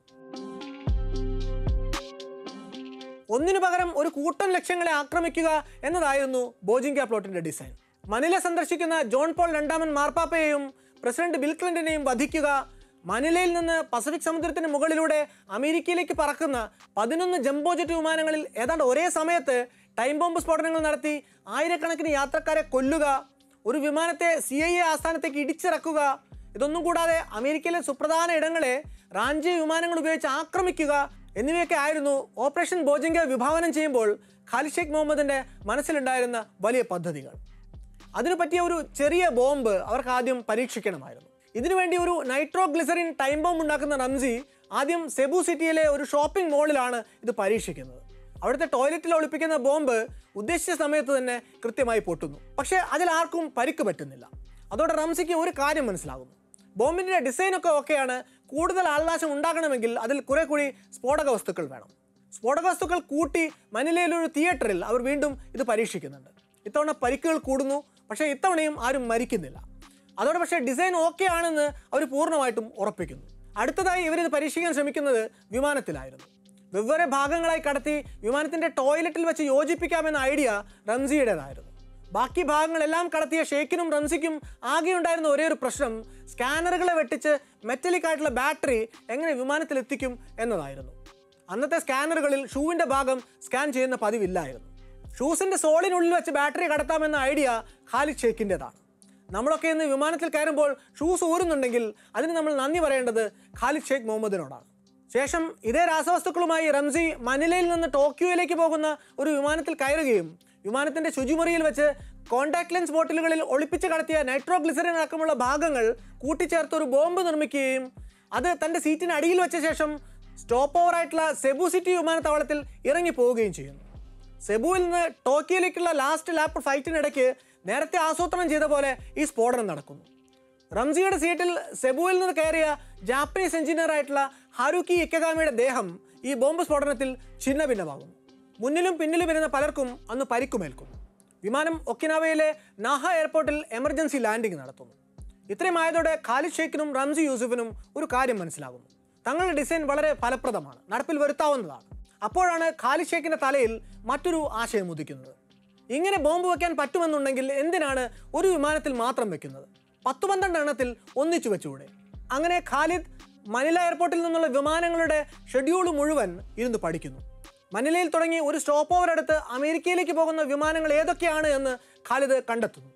[SPEAKER 1] ഒന്നിനു പകരം ഒരു കൂട്ടം ലക്ഷ്യങ്ങളെ ആക്രമിക്കുക എന്നതായിരുന്നു ബോജിങ്ക പ്ലോട്ടിന്റെ ഡിസൈൻ മനില സന്ദർശിക്കുന്ന ജോൺ പോൾ രണ്ടാമൻ മാർപ്പാപ്പയെയും പ്രസിഡന്റ് ബിൽ ക്ലിന്റനെയും വധിക്കുക മനിലയിൽ നിന്ന് പസഫിക് സമുദ്രത്തിന് മുകളിലൂടെ അമേരിക്കയിലേക്ക് പറക്കുന്ന പതിനൊന്ന് ജംബോ ജെറ്റ് വിമാനങ്ങളിൽ ഏതാണ്ട് ഒരേ സമയത്ത് ടൈം ബോംബ് സ്ഫോടനങ്ങൾ നടത്തി ആയിരക്കണക്കിന് യാത്രക്കാരെ കൊല്ലുക ഒരു വിമാനത്തെ സി ഐ എ ആസ്ഥാനത്തേക്ക് ഇടിച്ചിറക്കുക ഇതൊന്നും കൂടാതെ അമേരിക്കയിലെ സുപ്രധാന ഇടങ്ങളെ റാഞ്ചി വിമാനങ്ങൾ ഉപയോഗിച്ച് ആക്രമിക്കുക എന്നിവയൊക്കെ ആയിരുന്നു ഓപ്പറേഷൻ ബോജിങ്ക വിഭാവനം ചെയ്യുമ്പോൾ ഖാലിദ് ഷെയ്ഖ് മുഹമ്മദിന്റെ മനസ്സിലുണ്ടായിരുന്ന വലിയ പദ്ധതികൾ അതിനു പറ്റിയ ഒരു ചെറിയ ബോംബ് അവർക്ക് ആദ്യം പരീക്ഷിക്കണമായിരുന്നു ഇതിനുവേണ്ടി ഒരു നൈട്രോ ഗ്ലിസറിൻ ടൈം ബോംബ് ഉണ്ടാക്കുന്ന റംസി ആദ്യം സെബു സിറ്റിയിലെ ഒരു ഷോപ്പിംഗ് മോളിലാണ് ഇത് പരീക്ഷിക്കുന്നത് അവിടുത്തെ ടോയ്ലറ്റിൽ ഒളിപ്പിക്കുന്ന ബോംബ് ഉദ്ദേശിച്ച സമയത്ത് തന്നെ കൃത്യമായി പൊട്ടുന്നു പക്ഷേ അതിൽ ആർക്കും പരിക്ക് പറ്റുന്നില്ല അതോടെ റംസിക്ക് ഒരു കാര്യം മനസ്സിലാകുന്നു ബോംബിൻ്റെ ഡിസൈനൊക്കെ ഓക്കെയാണ് കൂടുതൽ ആൾനാശം ഉണ്ടാകണമെങ്കിൽ അതിൽ കുറെ കൂടി സ്ഫോടക വസ്തുക്കൾ വേണം സ്ഫോടക വസ്തുക്കൾ കൂട്ടി മനിലയിലൊരു തിയേറ്ററിൽ അവർ വീണ്ടും ഇത് പരീക്ഷിക്കുന്നുണ്ട് ഇത്തവണ പരിക്കുകൾ കൂടുന്നു പക്ഷേ ഇത്തവണയും ആരും മരിക്കുന്നില്ല അതോടെ പക്ഷേ ഡിസൈൻ ഓക്കെ ആണെന്ന് അവർ പൂർണ്ണമായിട്ടും ഉറപ്പിക്കുന്നു അടുത്തതായി ഇവരിത് പരീക്ഷിക്കാൻ ശ്രമിക്കുന്നത് വിമാനത്തിലായിരുന്നു വെവ്വേറെ ഭാഗങ്ങളായി കടത്തി വിമാനത്തിന്റെ ടോയ്ലറ്റിൽ വെച്ച് യോജിപ്പിക്കാമെന്ന ഐഡിയ റംസിയുടേതായിരുന്നു ബാക്കി ഭാഗങ്ങളെല്ലാം കടത്തിയ ഷെയ്ഖിനും റംസിക്കും ആകെ ഉണ്ടായിരുന്ന ഒരേ ഒരു പ്രശ്നം സ്കാനറുകളെ വെട്ടിച്ച് മെറ്റലിക് ആയിട്ടുള്ള ബാറ്ററി എങ്ങനെ വിമാനത്തിൽ എത്തിക്കും എന്നതായിരുന്നു അന്നത്തെ സ്കാനറുകളിൽ ഷൂവിൻ്റെ ഭാഗം സ്കാൻ ചെയ്യുന്ന പതിവില്ലായിരുന്നു ഷൂസിൻ്റെ സോളിനുള്ളിൽ വെച്ച് ബാറ്ററി കടത്താമെന്ന ഐഡിയ ഖാലിദ് ഷെയ്ഖിൻ്റെതാണ് നമ്മളൊക്കെ ഇന്ന് വിമാനത്തിൽ കയറുമ്പോൾ ഷൂസ് ഊരുന്നുണ്ടെങ്കിൽ അതിന് നമ്മൾ നന്ദി പറയേണ്ടത് ഖാലിദ് ഷെയ്ഖ് മുഹമ്മദിനോടാണ് ശേഷം ഇതേ രാസവസ്തുക്കളുമായി റംസി മനിലയിൽ നിന്ന് ടോക്കിയോയിലേക്ക് പോകുന്ന ഒരു വിമാനത്തിൽ കയറുകയും വിമാനത്തിന്റെ ശുചിമുറിയിൽ വെച്ച് കോൺടാക്ട് ലെൻസ് ബോട്ടിലുകളിൽ ഒളിപ്പിച്ച് കടത്തിയ നൈട്രോഗ്ലിസറിൻ അടക്കമുള്ള ഭാഗങ്ങൾ കൂട്ടിച്ചേർത്ത് ഒരു ബോംബ് നിർമ്മിക്കുകയും അത് തന്റെ സീറ്റിന് അടിയിൽ വെച്ച ശേഷം സ്റ്റോപ്പ് ഓവർ ആയിട്ടുള്ള സെബു സിറ്റി വിമാനത്താവളത്തിൽ ഇറങ്ങി പോവുകയും ചെയ്യുന്നു സെബുവിൽ നിന്ന് ടോക്കിയോയിലേക്കുള്ള ലാസ്റ്റ് ലാപ്പ് ഫൈറ്റിനിടയ്ക്ക് നേരത്തെ ആസൂത്രണം ചെയ്ത പോലെ ഈ സ്ഫോടനം നടക്കുന്നു റംസിയുടെ സീറ്റിൽ സെബുവിൽ നിന്ന് കയറിയ ജാപ്പനീസ് എഞ്ചിനീയർ ആയിട്ടുള്ള ഹാരുക്കി ഇക്കഗാമിയുടെ ദേഹം ഈ ബോംബ് സ്ഫോടനത്തിൽ ഛിന്ന ഭിന്നമാകുന്നു മുന്നിലും പിന്നിലും വരുന്ന പലർക്കും അന്ന് പരിക്കുമേൽക്കുന്നു വിമാനം ഒക്കിനാവയിലെ നാഹ എയർപോർട്ടിൽ എമർജൻസി ലാൻഡിംഗ് നടത്തുന്നു ഇത്രയും ആയതോടെ ഖാലിദ് ഷെയ്ഖിനും റംസി യൂസുഫിനും ഒരു കാര്യം മനസ്സിലാകുന്നു തങ്ങളുടെ ഡിസൈൻ വളരെ ഫലപ്രദമാണ് നടപ്പിൽ വരുത്താവുന്നതാണ് അപ്പോഴാണ് ഖാലിദ് ഷെയ്ഖിന്റെ തലയിൽ മറ്റൊരു ആശയം ഉദിക്കുന്നത് ഇങ്ങനെ ബോംബ് വെക്കാൻ പറ്റുമെന്നുണ്ടെങ്കിൽ എന്തിനാണ് ഒരു വിമാനത്തിൽ മാത്രം വെക്കുന്നത് പത്തു പന്ത്രണ്ട് എണ്ണത്തിൽ ഒന്നിച്ചു വെച്ചുകൂടെ അങ്ങനെ ഖാലിദ് മനില എയർപോർട്ടിൽ നിന്നുള്ള വിമാനങ്ങളുടെ ഷെഡ്യൂൾ മുഴുവൻ ഇരുന്ന് പഠിക്കുന്നു മനിലയിൽ തുടങ്ങി ഒരു സ്റ്റോപ്പ് ഓവർ എടുത്ത് അമേരിക്കയിലേക്ക് പോകുന്ന വിമാനങ്ങൾ ഏതൊക്കെയാണ് എന്ന് ഖാലിദ് കണ്ടെത്തുന്നു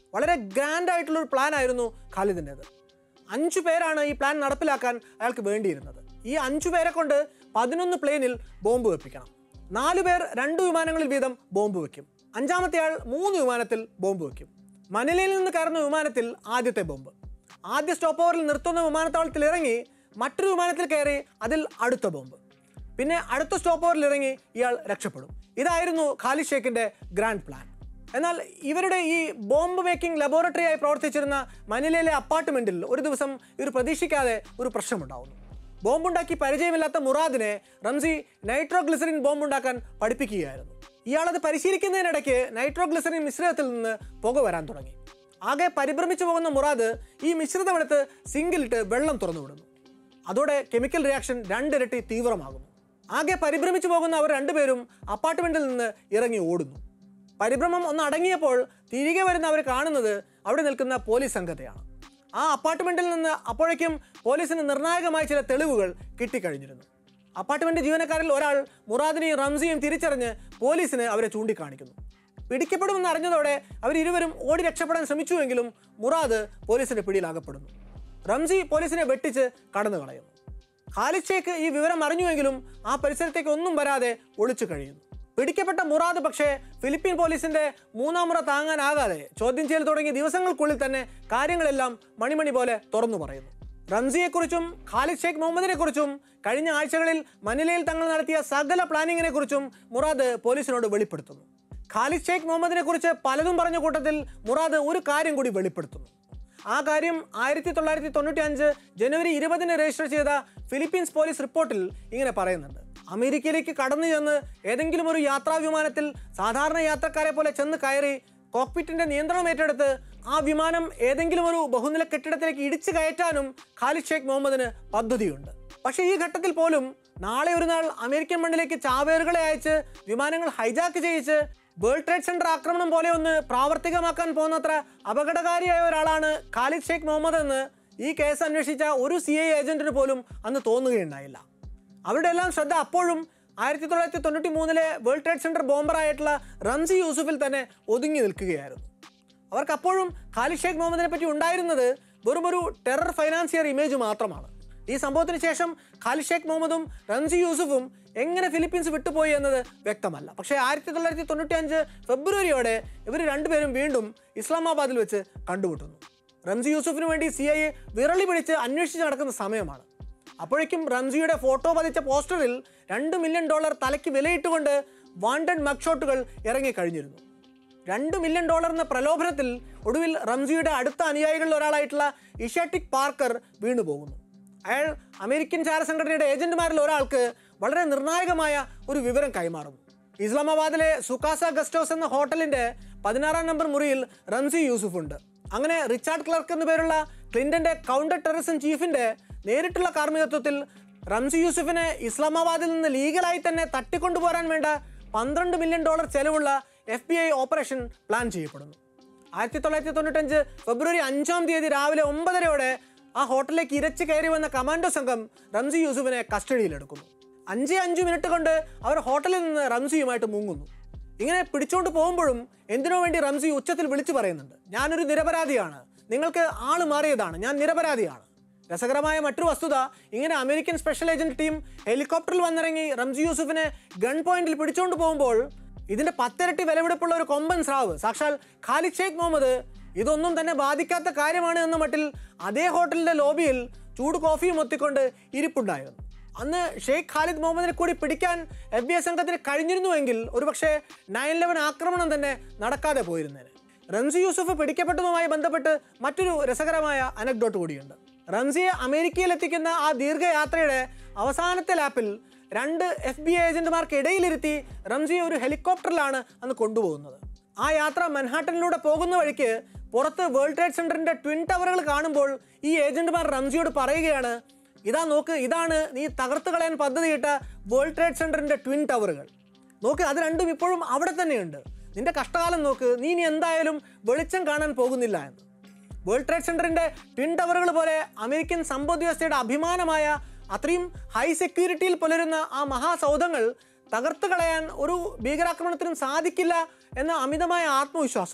[SPEAKER 1] വളരെ ഗ്രാൻഡ് ആയിട്ടുള്ള ഒരു പ്ലാൻ ആയിരുന്നു ഖാലിദിൻ്റെത് അഞ്ചു പേരാണ് ഈ പ്ലാൻ നടപ്പിലാക്കാൻ അയാൾക്ക് വേണ്ടിയിരുന്നത് ഈ അഞ്ചു പേരെ കൊണ്ട് പതിനൊന്ന് പ്ലെയിനിൽ ബോംബ് വെപ്പിക്കണം നാലു പേർ രണ്ട് വിമാനങ്ങളിൽ വീതം ബോംബ് വെക്കും അഞ്ചാമത്തെ ആൾ മൂന്ന് വിമാനത്തിൽ ബോംബ് വെക്കും മനിലയിൽ നിന്ന് കയറുന്ന വിമാനത്തിൽ ആദ്യത്തെ ബോംബ് ആദ്യ സ്റ്റോപ്പ് ഓവറിൽ നിർത്തുന്ന വിമാനത്താവളത്തിൽ ഇറങ്ങി മറ്റൊരു വിമാനത്തിൽ കയറി അതിൽ അടുത്ത ബോംബ് പിന്നെ അടുത്ത സ്റ്റോപ്പ് ഓവറിൽ ഇറങ്ങി ഇയാൾ രക്ഷപ്പെടും ഇതായിരുന്നു ഖാലിദ് ഷേഖിന്റെ ഗ്രാൻഡ് പ്ലാൻ എന്നാൽ ഇവരുടെ ഈ ബോംബ് മേക്കിംഗ് ലബോറട്ടറി ആയി പ്രവർത്തിച്ചിരുന്ന മനിലയിലെ അപ്പാർട്ട്മെന്റിൽ ഒരു ദിവസം ഇവർ പ്രതീക്ഷിക്കാതെ ഒരു പ്രശ്നമുണ്ടാവുന്നു ബോംബുണ്ടാക്കി പരിചയമില്ലാത്ത മുറാദിനെ റംസി നൈട്രോഗ്ലിസറിൻ ബോംബുണ്ടാക്കാൻ പഠിപ്പിക്കുകയായിരുന്നു ഇയാളത് പരിശീലിക്കുന്നതിനിടയ്ക്ക് നൈട്രോഗ്ലിസറിൻ മിശ്രിതത്തിൽ നിന്ന് പുക വരാൻ തുടങ്ങി ആകെ പരിഭ്രമിച്ചു പോകുന്ന മുറാദ് ഈ മിശ്രിതമെടുത്ത് സിങ്കിലിട്ട് വെള്ളം തുറന്നു വിടുന്നു അതോടെ കെമിക്കൽ റിയാക്ഷൻ രണ്ടിരട്ടി തീവ്രമാകുന്നു ആകെ പരിഭ്രമിച്ചു പോകുന്ന അവർ രണ്ടുപേരും അപ്പാർട്ട്മെന്റിൽ നിന്ന് ഇറങ്ങി ഓടുന്നു പരിഭ്രമം ഒന്ന് അടങ്ങിയപ്പോൾ തിരികെ വരുന്ന അവർ കാണുന്നത് അവിടെ നിൽക്കുന്ന പോലീസ് സംഘത്തെയാണ് ആ അപ്പാർട്ട്മെന്റിൽ നിന്ന് അപ്പോഴേക്കും പോലീസിന് നിർണായകമായ ചില തെളിവുകൾ കിട്ടിക്കഴിഞ്ഞിരുന്നു അപ്പാർട്ട്മെന്റ് ജീവനക്കാരിൽ ഒരാൾ മുറാദിനെയും റംസിയും തിരിച്ചറിഞ്ഞ് പോലീസിന് അവരെ ചൂണ്ടിക്കാണിക്കുന്നു പിടിക്കപ്പെടുമെന്ന് അറിഞ്ഞതോടെ അവർ ഇരുവരും ഓടി രക്ഷപ്പെടാൻ ശ്രമിച്ചുവെങ്കിലും മുറാദ് പോലീസിന്റെ പിടിയിലാകപ്പെടുന്നു റംസി പോലീസിനെ വെട്ടിച്ച് കടന്നു കളയുന്നു ഖാലിദ് ഷേഖ് ഈ വിവരം അറിഞ്ഞുവെങ്കിലും ആ പരിസരത്തേക്ക് ഒന്നും വരാതെ ഒളിച്ചു കഴിയുന്നു പിടിക്കപ്പെട്ട മുറാദ് പക്ഷേ ഫിലിപ്പീൻ പോലീസിന്റെ മൂന്നാം മുറ താങ്ങാനാകാതെ ചോദ്യം ചെയ്യൽ തുടങ്ങിയ ദിവസങ്ങൾക്കുള്ളിൽ തന്നെ കാര്യങ്ങളെല്ലാം മണിമണി പോലെ തുറന്നു പറയുന്നു റംസിയെക്കുറിച്ചും ഖാലിദ് ഷേഖ് മുഹമ്മദിനെ കുറിച്ചും കഴിഞ്ഞ ആഴ്ചകളിൽ മനിലയിൽ തങ്ങൾ നടത്തിയ സകല പ്ലാനിങ്ങിനെ കുറിച്ചും മുറാദ് പോലീസിനോട് വെളിപ്പെടുത്തുന്നു ഖാലിദ് ഷേഖ് മുഹമ്മദിനെ കുറിച്ച് പലതും പറഞ്ഞ കൂട്ടത്തിൽ മുറാദ് ഒരു കാര്യം കൂടി വെളിപ്പെടുത്തുന്നു ആ കാര്യം ആയിരത്തി തൊള്ളായിരത്തി തൊണ്ണൂറ്റി അഞ്ച് ജനുവരി ഇരുപതിന് രജിസ്റ്റർ ചെയ്ത ഫിലിപ്പീൻസ് പോലീസ് റിപ്പോർട്ടിൽ ഇങ്ങനെ പറയുന്നുണ്ട് അമേരിക്കയിലേക്ക് കടന്നു ചെന്ന് ഏതെങ്കിലും ഒരു യാത്രാ വിമാനത്തിൽ സാധാരണ യാത്രക്കാരെ പോലെ ചെന്ന് കയറി കോക്പിറ്റിന്റെ നിയന്ത്രണം ഏറ്റെടുത്ത് ആ വിമാനം ഏതെങ്കിലും ഒരു ബഹുനില കെട്ടിടത്തിലേക്ക് ഇടിച്ചു കയറ്റാനും ഖാലിദ് ഷേഖ് മുഹമ്മദിന് പദ്ധതിയുണ്ട് പക്ഷേ ഈ ഘട്ടത്തിൽ പോലും നാളെ ഒരു നാൾ അമേരിക്കൻ മണ്ണിലേക്ക് ചാവേറുകളെ അയച്ച് വിമാനങ്ങൾ ഹൈജാക്ക് ചെയ്യിച്ച് വേൾഡ് ട്രേഡ് സെന്റർ ആക്രമണം പോലെ ഒന്ന് പ്രാവർത്തികമാക്കാൻ പോകുന്നത്ര അപകടകാരിയായ ഒരാളാണ് ഖാലിദ് ഷേഖ് മുഹമ്മദ് എന്ന് ഈ കേസ് അന്വേഷിച്ച ഒരു സി ഐ ഏജന്റിന് പോലും അന്ന് തോന്നുകയുണ്ടായില്ല അവരുടെ എല്ലാം ശ്രദ്ധ അപ്പോഴും ആയിരത്തി തൊള്ളായിരത്തി തൊണ്ണൂറ്റി മൂന്നിലെ വേൾഡ് ട്രേഡ് സെന്റർ ബോംബറായിട്ടുള്ള റംസി യൂസുഫിൽ തന്നെ ഒതുങ്ങി നിൽക്കുകയായിരുന്നു അവർക്ക് അപ്പോഴും ഖാലിദ് ഷേഖ് മുഹമ്മദിനെ പറ്റി ഉണ്ടായിരുന്നത് വെറും ഒരു ടെറർ ഫൈനാൻസിയർ ഇമേജ് മാത്രമാണ് ഈ സംഭവത്തിന് ശേഷം ഖാലിദ് ഷേഖ് മുഹമ്മദും റംസി യൂസുഫും എങ്ങനെ ഫിലിപ്പീൻസ് വിട്ടുപോയി എന്നത് വ്യക്തമല്ല പക്ഷേ ആയിരത്തി തൊള്ളായിരത്തി തൊണ്ണൂറ്റി അഞ്ച് ഫെബ്രുവരിയോടെ ഇവർ രണ്ടുപേരും വീണ്ടും ഇസ്ലാമാബാദിൽ വെച്ച് കണ്ടുമുട്ടുന്നു റംസി യൂസുഫിന് വേണ്ടി സി ഐ വിരളി പിടിച്ച് അന്വേഷിച്ച് നടക്കുന്ന സമയമാണ് അപ്പോഴേക്കും റംസിയുടെ ഫോട്ടോ പതിച്ച പോസ്റ്ററിൽ രണ്ട് മില്യൺ ഡോളർ തലയ്ക്ക് വിലയിട്ടുകൊണ്ട് വാണ്ടഡ് മഗ്ഷോട്ടുകൾ ഇറങ്ങിക്കഴിഞ്ഞിരുന്നു രണ്ട് മില്യൺ ഡോളർ എന്ന പ്രലോഭനത്തിൽ ഒടുവിൽ റംസിയുടെ അടുത്ത അനുയായികളിൽ ഒരാളായിട്ടുള്ള ഇഷാട്ടിക് പാർക്കർ വീണു പോകുന്നു അയാൾ അമേരിക്കൻ ചാരസംഘടനയുടെ ഏജന്റുമാരിൽ ഒരാൾക്ക് വളരെ നിർണായകമായ ഒരു വിവരം കൈമാറുന്നു ഇസ്ലാമാബാദിലെ സുക്കാസ ഗസ്റ്റോസ് എന്ന ഹോട്ടലിന്റെ പതിനാറാം നമ്പർ മുറിയിൽ റംസി യൂസുഫ് ഉണ്ട് അങ്ങനെ റിച്ചാർഡ് ക്ലർക്ക് എന്ന പേരുള്ള ക്ലിന്റന്റെ കൗണ്ടർ ടെററിസം ചീഫിന്റെ നേരിട്ടുള്ള കാർമ്മികത്വത്തിൽ റംസി യൂസുഫിനെ ഇസ്ലാമാബാദിൽ നിന്ന് ലീഗലായി തന്നെ തട്ടിക്കൊണ്ടുപോരാൻ വേണ്ട പന്ത്രണ്ട് മില്യൺ ഡോളർ ചെലവുള്ള F B I operation plan ചെയ്യപ്പെടുന്നു ആയിരത്തി തൊള്ളായിരത്തി തൊണ്ണൂറ്റഞ്ച് ഫെബ്രുവരി അഞ്ചാം തീയതി രാവിലെ ഒമ്പതരയോടെ ആ ഹോട്ടലിലേക്ക് ഇരച്ചു കയറി വന്ന കമാൻഡോ സംഘം റംസി യൂസുഫിനെ കസ്റ്റഡിയിലെടുക്കുന്നു അഞ്ചേ അഞ്ച് മിനിറ്റ് കൊണ്ട് അവർ ഹോട്ടലിൽ നിന്ന് റംസിയുമായിട്ട് മുങ്ങുന്നു ഇങ്ങനെ പിടിച്ചോണ്ട് പോകുമ്പോഴും എന്തിനോ വേണ്ടി റംസി ഉച്ചത്തിൽ വിളിച്ചു പറയുന്നുണ്ട് ഞാനൊരു നിരപരാധിയാണ് നിങ്ങൾക്ക് ആള് മാറിയതാണ് ഞാൻ നിരപരാധിയാണ് രസകരമായ മറ്റൊരു വസ്തുത ഇങ്ങനെ അമേരിക്കൻ സ്പെഷ്യൽ ഏജന്റ് ടീം ഹെലികോപ്റ്ററിൽ വന്നിറങ്ങി റംസി യൂസുഫിനെ ഗൺ പോയിന്റിൽ പിടിച്ചുകൊണ്ട് പോകുമ്പോൾ ഇതിന്റെ പത്തിരട്ടി വിലപിടിപ്പുള്ള ഒരു കൊമ്പൻ സ്രാവ് സാക്ഷാൽ ഖാലിദ് ഷേഖ് മുഹമ്മദ് ഇതൊന്നും തന്നെ ബാധിക്കാത്ത കാര്യമാണ് എന്ന മട്ടിൽ അതേ ഹോട്ടലിന്റെ ലോബിയിൽ ചൂട് കോഫിയും ഒത്തിക്കൊണ്ട് ഇരിപ്പുണ്ടായിരുന്നു അന്ന് ഷെയ്ഖ് ഖാലിദ് മുഹമ്മദിനെ കൂടി പിടിക്കാൻ എഫ് ബി ഐ സംഘത്തിന് കഴിഞ്ഞിരുന്നുവെങ്കിൽ ഒരുപക്ഷെ നയൻ ലെവൻ ആക്രമണം തന്നെ നടക്കാതെ പോയിരുന്നേനെ റംസി യൂസുഫ് പിടിക്കപ്പെട്ടതുമായി ബന്ധപ്പെട്ട് മറ്റൊരു രസകരമായ അനക്ഡോട്ട് കൂടിയുണ്ട് റംസിയെ അമേരിക്കയിൽ എത്തിക്കുന്ന ആ ദീർഘയാത്രയുടെ അവസാനത്തെ ലാപ്പിൽ രണ്ട് എഫ് ബി ഐ ഏജന്റുമാർക്ക് ഇടയിലിരുത്തി റംസിയെ ഒരു ഹെലികോപ്റ്ററിലാണ് അന്ന് കൊണ്ടുപോകുന്നത് ആ യാത്ര മൻഹാട്ടനിലൂടെ പോകുന്ന വഴിക്ക് പുറത്ത് വേൾഡ് ട്രേഡ് സെന്ററിന്റെ ട്വിൻ ടവറുകൾ കാണുമ്പോൾ ഈ ഏജന്റുമാർ റംസിയോട് പറയുകയാണ് ഇതാ നോക്ക് ഇതാണ് നീ തകർത്ത് കളയാൻ പദ്ധതിയിട്ട വേൾഡ് ട്രേഡ് സെന്ററിന്റെ ട്വിൻ ടവറുകൾ നോക്ക് അത് രണ്ടും ഇപ്പോഴും അവിടെ തന്നെയുണ്ട് നിന്റെ കഷ്ടകാലം നോക്ക് നീ ഇനി എന്തായാലും വെളിച്ചം കാണാൻ പോകുന്നില്ല എന്ന് വേൾഡ് ട്രേഡ് സെന്ററിന്റെ ട്വിൻ ടവറുകൾ പോലെ അമേരിക്കൻ സമ്പദ് വ്യവസ്ഥയുടെ അഭിമാനമായ അത്രയും ഹൈ സെക്യൂരിറ്റിയിൽ പുലരുന്ന ആ മഹാസൗധങ്ങൾ തകർത്ത് കളയാൻ ഒരു ഭീകരാക്രമണത്തിനും സാധിക്കില്ല എന്ന അമിതമായ ആത്മവിശ്വാസം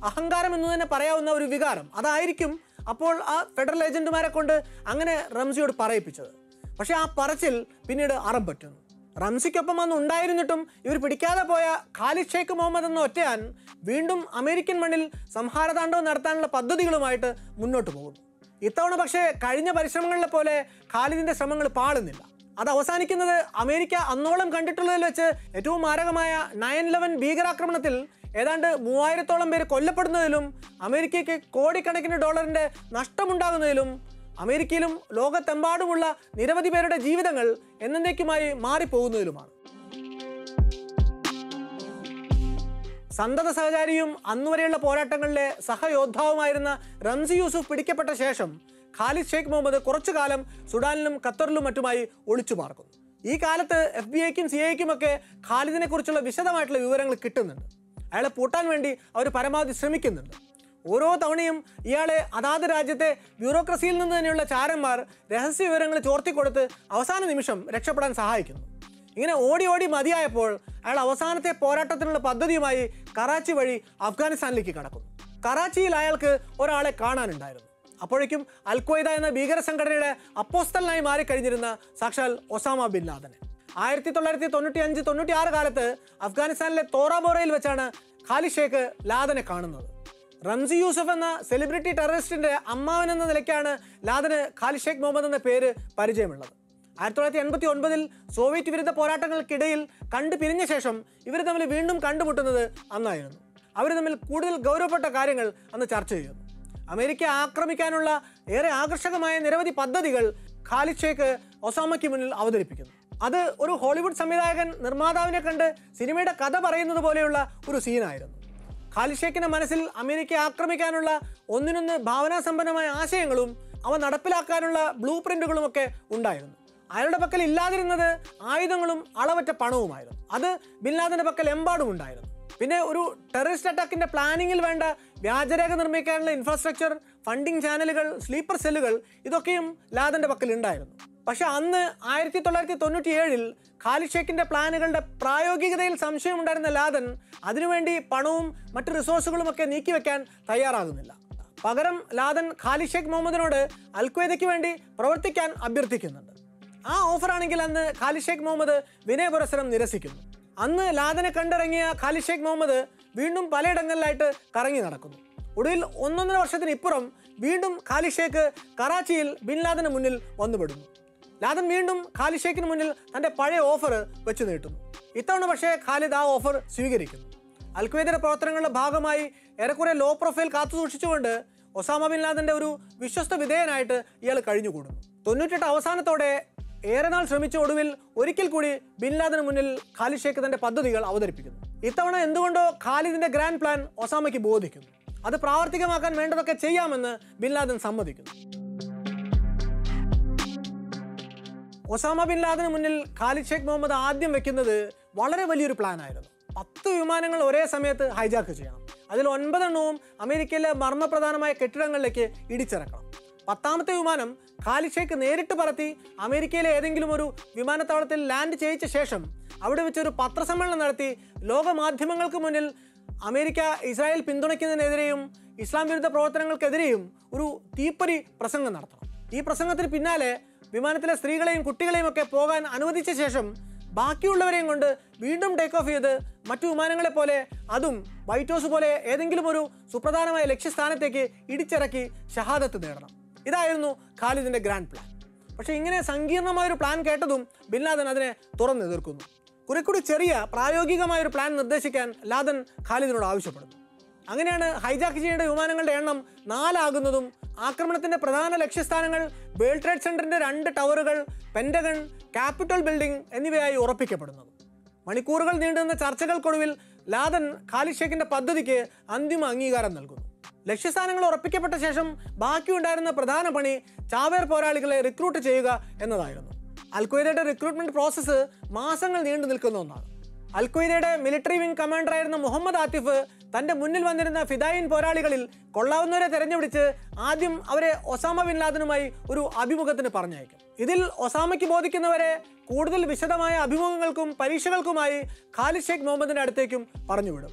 [SPEAKER 1] അഹങ്കാരം എന്ന് തന്നെ പറയാവുന്ന ഒരു വികാരം അതായിരിക്കും അപ്പോൾ ആ ഫെഡറൽ ഏജന്റുമാരെ കൊണ്ട് അങ്ങനെ റംസിയോട് പറയിപ്പിച്ചത് പക്ഷേ ആ പറച്ചിൽ പിന്നീട് അറം പറ്റുന്നു റംസിക്കൊപ്പം അന്ന് ഉണ്ടായിരുന്നിട്ടും ഇവർ പിടിക്കാതെ പോയ ഖാലിദ് ഷെയ്ഖ് മുഹമ്മദ് എന്ന ഒറ്റയാൻ വീണ്ടും അമേരിക്കൻ മണ്ണിൽ സംഹാരതാണ്ഡവം നടത്താനുള്ള പദ്ധതികളുമായിട്ട് മുന്നോട്ട് പോകുന്നു ഇത്തവണ പക്ഷേ കഴിഞ്ഞ പരിശ്രമങ്ങളിലെ പോലെ ഖാലിദിന്റെ ശ്രമങ്ങൾ പാളുന്നില്ല അത് അവസാനിക്കുന്നത് അമേരിക്ക അന്നോളം കണ്ടിട്ടുള്ളതിൽ വെച്ച് ഏറ്റവും മാരകമായ നയൻ ഇലവൻ ഭീകരാക്രമണത്തിൽ ഏതാണ്ട് മൂവായിരത്തോളം പേര് കൊല്ലപ്പെടുന്നതിലും അമേരിക്കയ്ക്ക് കോടിക്കണക്കിന് ഡോളറിന്റെ നഷ്ടമുണ്ടാകുന്നതിലും അമേരിക്കയിലും ലോകത്തെമ്പാടുമുള്ള നിരവധി പേരുടെ ജീവിതങ്ങൾ എന്നേക്കുമായി മാറിപ്പോകുന്നതിലുമാണ് സന്തത സഹചാരിയും അന്നുവരെയുള്ള പോരാട്ടങ്ങളിലെ സഹയോദ്ധാവുമായിരുന്ന റംസി യൂസുഫ് പിടിക്കപ്പെട്ട ശേഷം ഖാലിദ് ഷെയ്ഖ് മുഹമ്മദ് കുറച്ചു കാലം സുഡാനിലും ഖത്തറിലും മറ്റുമായി ഒളിച്ചു പാർക്കുന്നു ഈ കാലത്ത് എഫ് ബി ഐക്കും സി ഐക്കും ഒക്കെ ഖാലിദിനെ കുറിച്ചുള്ള വിശദമായിട്ടുള്ള വിവരങ്ങൾ കിട്ടുന്നുണ്ട് അയാളെ പൂട്ടാൻ വേണ്ടി അവർ പരമാവധി ശ്രമിക്കുന്നുണ്ട് ഓരോ തവണയും ഇയാളെ അതാത് രാജ്യത്തെ ബ്യൂറോക്രസിയിൽ നിന്ന് തന്നെയുള്ള ചാരന്മാർ രഹസ്യ വിവരങ്ങൾ ചോർത്തിക്കൊടുത്ത് അവസാന നിമിഷം രക്ഷപ്പെടാൻ സഹായിക്കുന്നു ഇങ്ങനെ ഓടി ഓടി മതിയായപ്പോൾ അയാൾ അവസാനത്തെ പോരാട്ടത്തിനുള്ള പദ്ധതിയുമായി കറാച്ചി വഴി അഫ്ഗാനിസ്ഥാനിലേക്ക് കടക്കുന്നു കറാച്ചിയിൽ അയാൾക്ക് ഒരാളെ കാണാനുണ്ടായിരുന്നു അപ്പോഴേക്കും അൽക്വയ്ദ എന്ന ഭീകര സംഘടനയുടെ അപ്പോസ്തലനായി മാറിക്കഴിഞ്ഞിരുന്ന സാക്ഷാൽ ഒസാമ ബിൻ ലാദനെ ആയിരത്തി തൊള്ളായിരത്തി തൊണ്ണൂറ്റി അഞ്ച് തൊണ്ണൂറ്റി ആറ് കാലത്ത് അഫ്ഗാനിസ്ഥാനിലെ തോറാബോറയിൽ വെച്ചാണ് ഖാലി ഷേഖ് ലാദനെ കാണുന്നത് റംസി യൂസഫ് എന്ന സെലിബ്രിറ്റി ടെററിസ്റ്റിന്റെ അമ്മാവൻ എന്ന നിലയ്ക്കാണ് ലാദന് ഖാലി ഷേഖ് മുഹമ്മദ് എന്ന പേര് പരിചയമുള്ളത് ആയിരത്തി തൊള്ളായിരത്തി എൺപത്തി ഒൻപതിൽ സോവിയറ്റ് വിരുദ്ധ പോരാട്ടങ്ങൾക്കിടയിൽ കണ്ടു പിരിഞ്ഞ ശേഷം ഇവർ തമ്മിൽ വീണ്ടും കണ്ടുമുട്ടുന്നത് അന്നായിരുന്നു അവർ തമ്മിൽ കൂടുതൽ ഗൗരവപ്പെട്ട കാര്യങ്ങൾ അന്ന് ചർച്ച ചെയ്യുന്നു അമേരിക്ക ആക്രമിക്കാനുള്ള ഏറെ ആകർഷകമായ നിരവധി പദ്ധതികൾ ഖാലിദ് ഷേഖ് ഒസാമയ്ക്ക് മുന്നിൽ അവതരിപ്പിക്കുന്നു അത് ഒരു ഹോളിവുഡ് സംവിധായകൻ നിർമ്മാതാവിനെ കണ്ട് സിനിമയുടെ കഥ പറയുന്നത് പോലെയുള്ള ഒരു സീനായിരുന്നു ഖാലിദ് ഷേഖിന്റെ മനസ്സിൽ അമേരിക്കയെ ആക്രമിക്കാനുള്ള ഒന്നിനൊന്ന് ഭാവനാസമ്പന്നമായ ആശയങ്ങളും അവ നടപ്പിലാക്കാനുള്ള ബ്ലൂ പ്രിന്റുകളും ഒക്കെ ഉണ്ടായിരുന്നു അയാളുടെ പക്കൽ ഇല്ലാതിരുന്നത് ആയുധങ്ങളും അളവറ്റ പണവുമായിരുന്നു അത് ബിൻ ലാദന്റെ പക്കൽ എമ്പാടും ഉണ്ടായിരുന്നു പിന്നെ ഒരു ടെററിസ്റ്റ് അറ്റാക്കിന്റെ പ്ലാനിങ്ങിൽ വേണ്ട വ്യാജരേഖ നിർമ്മിക്കാനുള്ള ഇൻഫ്രാസ്ട്രക്ചർ ഫണ്ടിംഗ് ചാനലുകൾ സ്ലീപ്പർ സെല്ലുകൾ ഇതൊക്കെയും ലാദന്റെ പക്കൽ ഉണ്ടായിരുന്നു പക്ഷെ അന്ന് ആയിരത്തി തൊള്ളായിരത്തി തൊണ്ണൂറ്റി ഏഴിൽ ഖാലിദ് ഷേഖിന്റെ പ്ലാനുകളുടെ പ്രായോഗികതയിൽ സംശയമുണ്ടായിരുന്ന ലാദൻ അതിനുവേണ്ടി പണവും മറ്റ് റിസോഴ്സുകളും ഒക്കെ നീക്കിവെക്കാൻ തയ്യാറാകുന്നില്ല പകരം ലാദൻ ഖാലിദ് ഷേഖ് മുഹമ്മദിനോട് അൽക്വയ്ദയ്ക്ക് വേണ്ടി പ്രവർത്തിക്കാൻ അഭ്യർത്ഥിക്കുന്നുണ്ട് ആ ഓഫറാണെങ്കിൽ അന്ന് ഖാലിദ് ഷേഖ് മുഹമ്മദ് വിനയപുരസരം നിരസിക്കുന്നു അന്ന് ലാദനെ കണ്ടിറങ്ങിയ ഖാലിദ് ഷേഖ് മുഹമ്മദ് വീണ്ടും പലയിടങ്ങളിലായിട്ട് കറങ്ങി നടക്കുന്നു ഒടുവിൽ ഒന്നൊന്നര വർഷത്തിന് ഇപ്പുറം വീണ്ടും ഖാലിദ് ഷേഖ് കറാച്ചിയിൽ ബിൻ ലാദന് മുന്നിൽ വന്നുപെടുന്നു ലാദൻ വീണ്ടും ഖാലിദ് ഷേഖിന് മുന്നിൽ തന്റെ പഴയ ഓഫർ വെച്ച് നീട്ടുന്നു ഇത്തവണ പക്ഷേ ഖാലിദ് ആ ഓഫർ സ്വീകരിക്കുന്നു അൽക്വയ്ദയുടെ പ്രവർത്തനങ്ങളുടെ ഭാഗമായി ഏറെക്കുറെ ലോ പ്രൊഫൈൽ കാത്തു സൂക്ഷിച്ചുകൊണ്ട് ഒസാമ ബിൻ ലാദന്റെ ഒരു വിശ്വസ്ത വിധേയനായിട്ട് ഇയാൾ കഴിഞ്ഞുകൂടുന്നു തൊണ്ണൂറ്റെട്ട് അവസാനത്തോടെ ഏറെ നാൾ ശ്രമിച്ച ഒടുവിൽ ഒരിക്കൽ കൂടി ബിൻ ലാദന് മുന്നിൽ ഖാലിദ് ഷേഖ് തന്റെ പദ്ധതികൾ അവതരിപ്പിക്കുന്നു ഇത്തവണ എന്തുകൊണ്ടോ ഖാലിദിന്റെ ഗ്രാൻഡ് പ്ലാൻ ഒസാമയ്ക്ക് ബോധിക്കുന്നു അത് പ്രാവർത്തികമാക്കാൻ വേണ്ടതൊക്കെ ചെയ്യാമെന്ന് ബിൻ ലാദൻ സമ്മതിക്കുന്നു ഒസാമ ബിൻ ലാദന് മുന്നിൽ ഖാലിദ് ഷേഖ് മുഹമ്മദ് ആദ്യം വെക്കുന്നത് വളരെ വലിയൊരു പ്ലാൻ ആയിരുന്നു പത്ത് വിമാനങ്ങൾ ഒരേ സമയത്ത് ഹൈജാക്ക് ചെയ്യണം അതിൽ ഒൻപതെണ്ണവും അമേരിക്കയിലെ മർമ്മപ്രധാനമായ കെട്ടിടങ്ങളിലേക്ക് ഇടിച്ചിറക്കണം പത്താമത്തെ വിമാനം ഖാലിദ് ഷേഖ് നേരിട്ട് പറത്തി അമേരിക്കയിലെ ഏതെങ്കിലും ഒരു വിമാനത്താവളത്തിൽ ലാൻഡ് ചെയ്യിച്ച ശേഷം അവിടെ വെച്ച് ഒരു പത്രസമ്മേളനം നടത്തി ലോക മാധ്യമങ്ങൾക്ക് മുന്നിൽ അമേരിക്ക ഇസ്രായേൽ പിന്തുണയ്ക്കുന്നതിനെതിരെയും ഇസ്ലാം വിരുദ്ധ പ്രവർത്തനങ്ങൾക്കെതിരെയും ഒരു തീപ്പൊരി പ്രസംഗം നടത്തണം ഈ പ്രസംഗത്തിന് പിന്നാലെ വിമാനത്തിലെ സ്ത്രീകളെയും കുട്ടികളെയും ഒക്കെ പോകാൻ അനുവദിച്ച ശേഷം ബാക്കിയുള്ളവരെയും കൊണ്ട് വീണ്ടും ടേക്ക് ഓഫ് ചെയ്ത് മറ്റു വിമാനങ്ങളെ പോലെ അതും വൈറ്റ് ഹൗസ് പോലെ ഏതെങ്കിലും ഒരു സുപ്രധാനമായ ലക്ഷ്യസ്ഥാനത്തേക്ക് ഇടിച്ചിറക്കി ഷഹാദത്ത് നേടണം ഇതായിരുന്നു ഖാലിദിന്റെ ഗ്രാൻഡ് പ്ലാൻ പക്ഷേ ഇങ്ങനെ സങ്കീർണമായ ഒരു പ്ലാൻ കേട്ടതും ബിൻ ലാദൻ അതിനെ തുറന്നു എതിർക്കുന്നു കുറെ കൂടി ചെറിയ പ്രായോഗികമായ ഒരു പ്ലാൻ നിർദ്ദേശിക്കാൻ ലാദൻ ഖാലിദിനോട് ആവശ്യപ്പെടുന്നു അങ്ങനെയാണ് ഹൈജാക്ക് ചെയ്യേണ്ട വിമാനങ്ങളുടെ എണ്ണം നാലാകുന്നതും ആക്രമണത്തിന്റെ പ്രധാന ലക്ഷ്യസ്ഥാനങ്ങൾ വേൾഡ് ട്രേഡ് സെന്ററിന്റെ രണ്ട് ടവറുകൾ പെന്റഗൺ ക്യാപിറ്റൽ ബിൽഡിംഗ് എന്നിവയായി ഉറപ്പിക്കപ്പെടുന്നത് മണിക്കൂറുകൾ നീണ്ടുനിന്ന ചർച്ചകൾക്കൊടുവിൽ ലാദൻ ഖാലിദ് ഷേഖിന്റെ പദ്ധതിക്ക് അന്തിമ അംഗീകാരം നൽകുന്നു ലക്ഷ്യസ്ഥാനങ്ങൾ ഉറപ്പിക്കപ്പെട്ട ശേഷം ബാക്കിയുണ്ടായിരുന്ന പ്രധാന പണി ചാവേർ പോരാളികളെ റിക്രൂട്ട് ചെയ്യുക എന്നതായിരുന്നു അൽക്വയ്ദയുടെ റിക്രൂട്ട്മെന്റ് പ്രോസസ്സ് മാസങ്ങൾ നീണ്ടു നിൽക്കുന്ന ഒന്നാണ് അൽക്വയ്ദയുടെ മിലിറ്ററി വിംഗ് കമാൻഡറായിരുന്ന മുഹമ്മദ് ആത്തിഫ് തന്റെ മുന്നിൽ വന്നിരുന്ന ഫിദായിൻ പോരാളികളിൽ കൊള്ളാവുന്നവരെ തെരഞ്ഞെടുത്ത് ആദ്യം അവരെ ഒസാമ ബിൻ ലാദനുമായി ഒരു അഭിമുഖത്തിന് പറഞ്ഞയക്കും ഇതിൽ ഒസാമയ്ക്ക് ബോധിക്കുന്നവരെ കൂടുതൽ വിശദമായ അഭിമുഖങ്ങൾക്കും പരീക്ഷകൾക്കുമായി ഖാലിദ് ഷേഖ് മുഹമ്മദിന്റെ അടുത്തേക്കും പറഞ്ഞുവിടും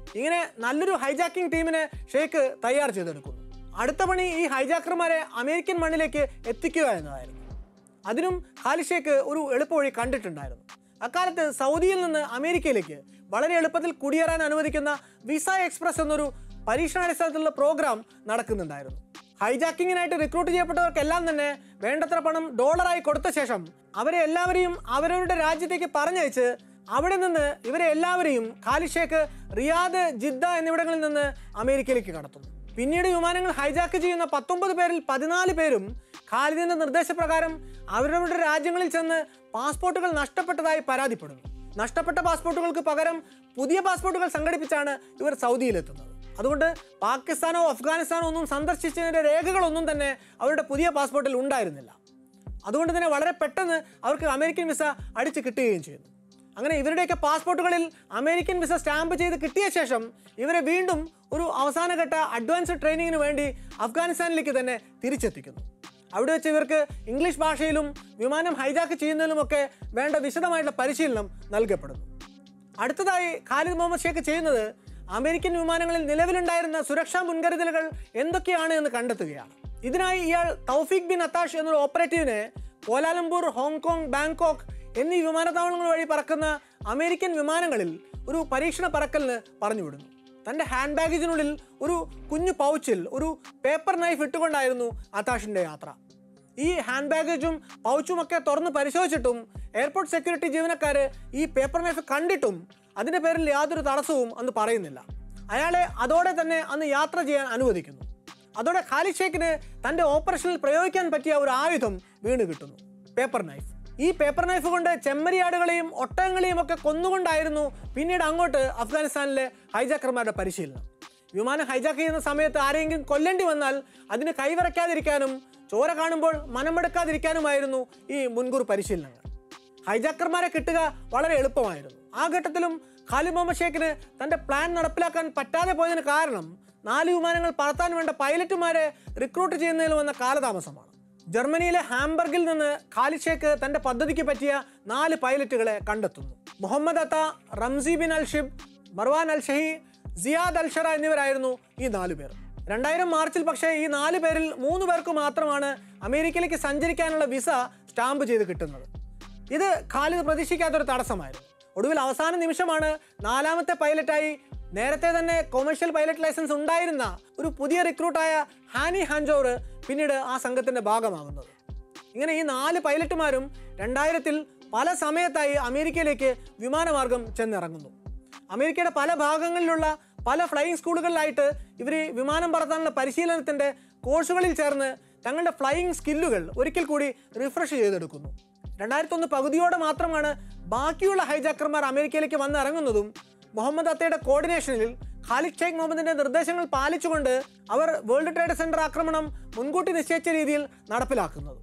[SPEAKER 1] ഇങ്ങനെ നല്ലൊരു ഹൈജാക്കിംഗ് ടീമിനെ ഷെയ്ഖ് തയ്യാർ ചെയ്തെടുക്കുന്നു അടുത്ത പണി ഈ ഹൈജാക്കർമാരെ അമേരിക്കൻ മണ്ണിലേക്ക് എത്തിക്കുക എന്നതായിരുന്നു അതിനും ഖാലിദ് ഷേഖ് ഒരു എളുപ്പവഴി കണ്ടിട്ടുണ്ടായിരുന്നു അക്കാലത്ത് സൗദിയിൽ നിന്ന് അമേരിക്കയിലേക്ക് വളരെ എളുപ്പത്തിൽ കുടിയേറാൻ അനുവദിക്കുന്ന വിസ എക്സ്പ്രസ് എന്നൊരു പരീക്ഷണാടിസ്ഥാനത്തിലുള്ള പ്രോഗ്രാം നടക്കുന്നുണ്ടായിരുന്നു ഹൈജാക്കിങ്ങിനായിട്ട് റിക്രൂട്ട് ചെയ്യപ്പെട്ടവർക്കെല്ലാം തന്നെ വേണ്ടത്ര പണം ഡോളറായി കൊടുത്ത ശേഷം അവരെ എല്ലാവരെയും അവരവരുടെ രാജ്യത്തേക്ക് പറഞ്ഞയച്ച് അവിടെ നിന്ന് ഇവരെ എല്ലാവരെയും ഖാലിദ് ഷേഖ് റിയാദ് ജിദ്ദ എന്നിവിടങ്ങളിൽ നിന്ന് അമേരിക്കയിലേക്ക് കടത്തുന്നു പിന്നീട് വിമാനങ്ങൾ ഹൈജാക്ക് ചെയ്യുന്ന പത്തൊമ്പത് പേരിൽ പതിനാല് പേരും ഖാലിദിന്റെ നിർദ്ദേശപ്രകാരം അവരവരുടെ രാജ്യങ്ങളിൽ ചെന്ന് പാസ്പോർട്ടുകൾ നഷ്ടപ്പെട്ടതായി പരാതിപ്പെടുന്നു നഷ്ടപ്പെട്ട പാസ്പോർട്ടുകൾക്ക് പകരം പുതിയ പാസ്പോർട്ടുകൾ സംഘടിപ്പിച്ചാണ് ഇവർ സൗദിയിലെത്തുന്നത് അതുകൊണ്ട് പാകിസ്ഥാനോ അഫ്ഗാനിസ്ഥാനോ ഒന്നും സന്ദർശിച്ചതിന്റെ രേഖകളൊന്നും തന്നെ അവരുടെ പുതിയ പാസ്പോർട്ടിൽ ഉണ്ടായിരുന്നില്ല അതുകൊണ്ട് തന്നെ വളരെ പെട്ടെന്ന് അവർക്ക് അമേരിക്കൻ വിസ അടിച്ച് കിട്ടുകയും ചെയ്യുന്നു അങ്ങനെ ഇവരുടെയൊക്കെ പാസ്പോർട്ടുകളിൽ അമേരിക്കൻ വിസ സ്റ്റാമ്പ് ചെയ്ത് കിട്ടിയ ശേഷം ഇവരെ വീണ്ടും ഒരു അവസാനഘട്ട അഡ്വാൻസ് ട്രെയിനിങ്ങിന് വേണ്ടി അഫ്ഗാനിസ്ഥാനിലേക്ക് തന്നെ തിരിച്ചെത്തിക്കുന്നു അവിടെ വെച്ച് ഇവർക്ക് ഇംഗ്ലീഷ് ഭാഷയിലും വിമാനം ഹൈജാക്ക് ചെയ്യുന്നതിലുമൊക്കെ വേണ്ട വിശദമായിട്ടുള്ള പരിശീലനം നൽകപ്പെടുന്നു അടുത്തതായി ഖാലിദ് മുഹമ്മദ് ഷേഖ് ചെയ്യുന്നത് അമേരിക്കൻ വിമാനങ്ങളിൽ നിലവിലുണ്ടായിരുന്ന സുരക്ഷാ മുൻകരുതലുകൾ എന്തൊക്കെയാണ് എന്ന് കണ്ടെത്തുകയാണ് ഇതിനായി ഇയാൾ തൗഫീഖ് ബിൻ അത്താഷ് എന്നൊരു ഓപ്പറേറ്റീവിനെ കോലാലംപൂർ ഹോങ്കോങ് ബാങ്കോക്ക് എന്നീ വിമാനത്താവളങ്ങൾ വഴി പറക്കുന്ന അമേരിക്കൻ വിമാനങ്ങളിൽ ഒരു പരീക്ഷണ പറക്കലിന് പറഞ്ഞുവിടുന്നു തൻ്റെ ഹാൻഡ് ബാഗേജിനുള്ളിൽ ഒരു കുഞ്ഞു പൗച്ചിൽ ഒരു പേപ്പർ നൈഫ് ഇട്ടുകൊണ്ടായിരുന്നു അത്താഷിൻ്റെ യാത്ര ഈ ഹാൻഡ് ബാഗേജും പൗച്ചും ഒക്കെ തുറന്ന് പരിശോധിച്ചിട്ടും എയർപോർട്ട് സെക്യൂരിറ്റി ജീവനക്കാർ ഈ പേപ്പർ നൈഫ് കണ്ടിട്ടും അതിൻ്റെ പേരിൽ യാതൊരു തടസ്സവും അന്ന് പറയുന്നില്ല അയാളെ അതോടെ തന്നെ അന്ന് യാത്ര ചെയ്യാൻ അനുവദിക്കുന്നു അതോടെ ഖാലിദ് ഷേഖിന് തൻ്റെ ഓപ്പറേഷനിൽ പ്രയോഗിക്കാൻ പറ്റിയ ഒരു ആയുധം വീണ് കിട്ടുന്നു പേപ്പർ നൈഫ് ഈ പേപ്പർ നൈഫ് കൊണ്ട് ചെമ്മരിയാടുകളെയും ഒട്ടകങ്ങളെയും ഒക്കെ കൊന്നുകൊണ്ടായിരുന്നു പിന്നീട് അങ്ങോട്ട് അഫ്ഗാനിസ്ഥാനിലെ ഹൈജാക്കർമാരുടെ പരിശീലനം വിമാനം ഹൈജാക്ക് ചെയ്യുന്ന സമയത്ത് ആരെങ്കിലും കൊല്ലേണ്ടി വന്നാൽ അതിന് കൈവരയ്ക്കാതിരിക്കാനും ചോര കാണുമ്പോൾ മനമെടുക്കാതിരിക്കാനുമായിരുന്നു ഈ മുൻകൂർ പരിശീലനങ്ങൾ ഹൈജാക്കർമാരെ കിട്ടുക വളരെ എളുപ്പമായിരുന്നു ആ ഘട്ടത്തിലും ഖാലിദ് മുഹമ്മദ് ഷേഖിന് തന്റെ പ്ലാൻ നടപ്പിലാക്കാൻ പറ്റാതെ പോയതിന് കാരണം നാല് വിമാനങ്ങൾ പറത്താൻ വേണ്ട പൈലറ്റുമാരെ റിക്രൂട്ട് ചെയ്യുന്നതിൽ വന്ന കാലതാമസമാണ് ജർമ്മനിയിലെ ഹാംബർഗിൽ നിന്ന് ഖാലിദ് ഷേഖ് തന്റെ പദ്ധതിക്ക് പറ്റിയ നാല് പൈലറ്റുകളെ കണ്ടെത്തുന്നു Mohamed Atta Ramzi bin al Shibh Marwan al Shehhi Ziad al Jarrah എന്നിവരായിരുന്നു ഈ നാലു പേർ രണ്ടായിരം മാർച്ചിൽ പക്ഷേ ഈ നാല് പേരിൽ മൂന്ന് പേർക്ക് മാത്രമാണ് അമേരിക്കയിലേക്ക് സഞ്ചരിക്കാനുള്ള വിസ സ്റ്റാമ്പ് ചെയ്ത് കിട്ടുന്നത് ഇത് ഖാലിദ് പ്രതീക്ഷിക്കാത്തൊരു തടസ്സമായിരുന്നു ഒടുവിൽ അവസാന നിമിഷമാണ് നാലാമത്തെ പൈലറ്റായി നേരത്തെ തന്നെ കൊമേഴ്ഷ്യൽ പൈലറ്റ് ലൈസൻസ് ഉണ്ടായിരുന്ന ഒരു പുതിയ റിക്രൂട്ടായ ഹാനി ഹാൻജോർ പിന്നീട് ആ സംഘത്തിന്റെ ഭാഗമാകുന്നത് ഇങ്ങനെ ഈ നാല് പൈലറ്റുമാരും രണ്ടായിരത്തിൽ പല സമയത്തായി അമേരിക്കയിലേക്ക് വിമാനമാർഗം ചെന്നിറങ്ങുന്നു അമേരിക്കയുടെ പല ഭാഗങ്ങളിലുള്ള പല ഫ്ലൈയിങ് സ്കൂളുകളിലായിട്ട് ഇവർ ഈ വിമാനം പറത്താനുള്ള പരിശീലനത്തിന്റെ കോഴ്സുകളിൽ ചേർന്ന് തങ്ങളുടെ ഫ്ലൈയിങ് സ്കില്ലുകൾ ഒരിക്കൽ കൂടി റിഫ്രഷ് ചെയ്തെടുക്കുന്നു രണ്ടായിരത്തി ഒന്ന് പകുതിയോടെ മാത്രമാണ് ബാക്കിയുള്ള ഹൈജാക്കർമാർ അമേരിക്കയിലേക്ക് വന്നിറങ്ങുന്നതും മുഹമ്മദ് അത്തയുടെ കോർഡിനേഷനിൽ ഖാലിദ് ഷെയ്ഖ് മുഹമ്മദിന്റെ നിർദ്ദേശങ്ങൾ പാലിച്ചുകൊണ്ട് അവർ വേൾഡ് ട്രേഡ് സെന്റർ ആക്രമണം മുൻകൂട്ടി നിശ്ചയിച്ച രീതിയിൽ നടപ്പിലാക്കുന്നത്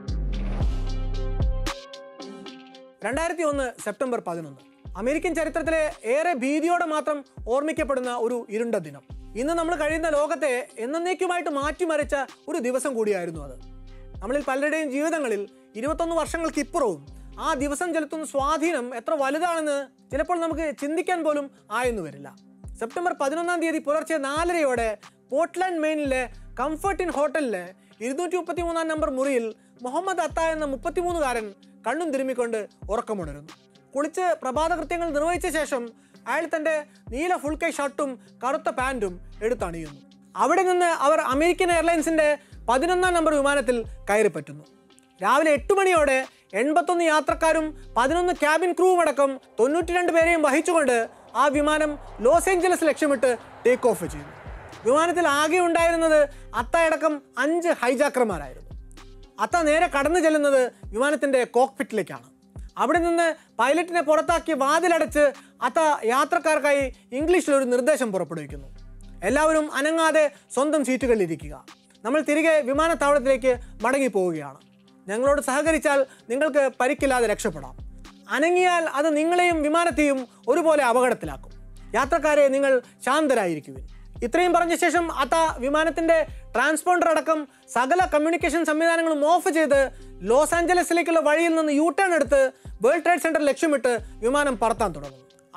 [SPEAKER 1] രണ്ടായിരത്തി ഒന്ന് സെപ്റ്റംബർ പതിനൊന്ന് അമേരിക്കൻ ചരിത്രത്തിലെ ഏറെ ഭീതിയോടെ മാത്രം ഓർമ്മിക്കപ്പെടുന്ന ഒരു ഇരുണ്ട ദിനം ഇന്ന് നമ്മൾ കഴിയുന്ന ലോകത്തെ എന്നേക്കുമായിട്ട് മാറ്റിമറിച്ച ഒരു ദിവസം കൂടിയായിരുന്നു അത് നമ്മളിൽ പലരുടെയും ജീവിതങ്ങളിൽ ഇരുപത്തൊന്ന് വർഷങ്ങൾക്ക് ഇപ്പുറവും ആ ദിവസം ചെലുത്തുന്ന സ്വാധീനം എത്ര വലുതാണെന്ന് ചിലപ്പോൾ നമുക്ക് ചിന്തിക്കാൻ പോലും ആയെന്ന് വരില്ല സെപ്റ്റംബർ പതിനൊന്നാം തീയതി പുലർച്ചെ നാലരയോടെ പോർട്ട്ലാൻഡ് മെയിനിലെ കംഫർട്ട് ഇൻ ഹോട്ടലിലെ ഇരുന്നൂറ്റി മുപ്പത്തി മൂന്നാം നമ്പർ മുറിയിൽ മുഹമ്മദ് അത്ത എന്ന മുപ്പത്തിമൂന്നുകാരൻ കണ്ണും തിരുമ്മിക്കൊണ്ട് ഉറക്കമുണരുന്നു കുളിച്ച് പ്രഭാത കൃത്യങ്ങൾ നിർവഹിച്ച ശേഷം അയാൾ തന്റെ നീല ഫുൾ കൈ ഷർട്ടും കറുത്ത പാൻറ്റും എടുത്തണിയുന്നു അവിടെ നിന്ന് അവർ അമേരിക്കൻ എയർലൈൻസിന്റെ പതിനൊന്നാം നമ്പർ വിമാനത്തിൽ കയറി പറ്റുന്നു രാവിലെ എട്ട് മണിയോടെ എൺപത്തൊന്ന് യാത്രക്കാരും പതിനൊന്ന് ക്യാബിൻ ക്രൂവും അടക്കം തൊണ്ണൂറ്റി രണ്ട് പേരെയും വഹിച്ചുകൊണ്ട് ആ വിമാനം ലോസ് ഏഞ്ചലസ് ലക്ഷ്യമിട്ട് ടേക്ക് ഓഫ് ചെയ്യുന്നു വിമാനത്തിൽ ആകെ ഉണ്ടായിരുന്നത് അത്തയടക്കം അഞ്ച് ഹൈജാക്കർമാരായിരുന്നു അത്ത നേരെ കടന്നു ചെല്ലുന്നത് വിമാനത്തിന്റെ കോക്പിറ്റിലേക്കാണ് അവിടെ നിന്ന് പൈലറ്റിനെ പുറത്താക്കി വാതിലടച്ച് അത്ത യാത്രക്കാർക്കായി ഇംഗ്ലീഷിൽ ഒരു നിർദ്ദേശം പുറപ്പെടുവിക്കുന്നു എല്ലാവരും അനങ്ങാതെ സ്വന്തം സീറ്റുകളിൽ ഇരിക്കുക നമ്മൾ തിരികെ വിമാനത്താവളത്തിലേക്ക് മടങ്ങി പോവുകയാണ് ഞങ്ങളോട് സഹകരിച്ചാൽ നിങ്ങൾക്ക് പരിക്കില്ലാതെ രക്ഷപ്പെടാം അനങ്ങിയാൽ അത് നിങ്ങളെയും വിമാനത്തെയും ഒരുപോലെ അപകടത്തിലാക്കും യാത്രക്കാരെ നിങ്ങൾ ശാന്തരായിരിക്കുവിൻ ഇത്രയും പറഞ്ഞ ശേഷം അത്ത വിമാനത്തിന്റെ ട്രാൻസ്പോണ്ടർ അടക്കം സകല കമ്മ്യൂണിക്കേഷൻ സംവിധാനങ്ങളും ഓഫ് ചെയ്ത് ലോസ് ആഞ്ചലസിലേക്കുള്ള വഴിയിൽ നിന്ന് യു ടേൺ എടുത്ത് വേൾഡ് ട്രേഡ് സെന്റർ ലക്ഷ്യമിട്ട് വിമാനം പറത്താൻ തുടങ്ങും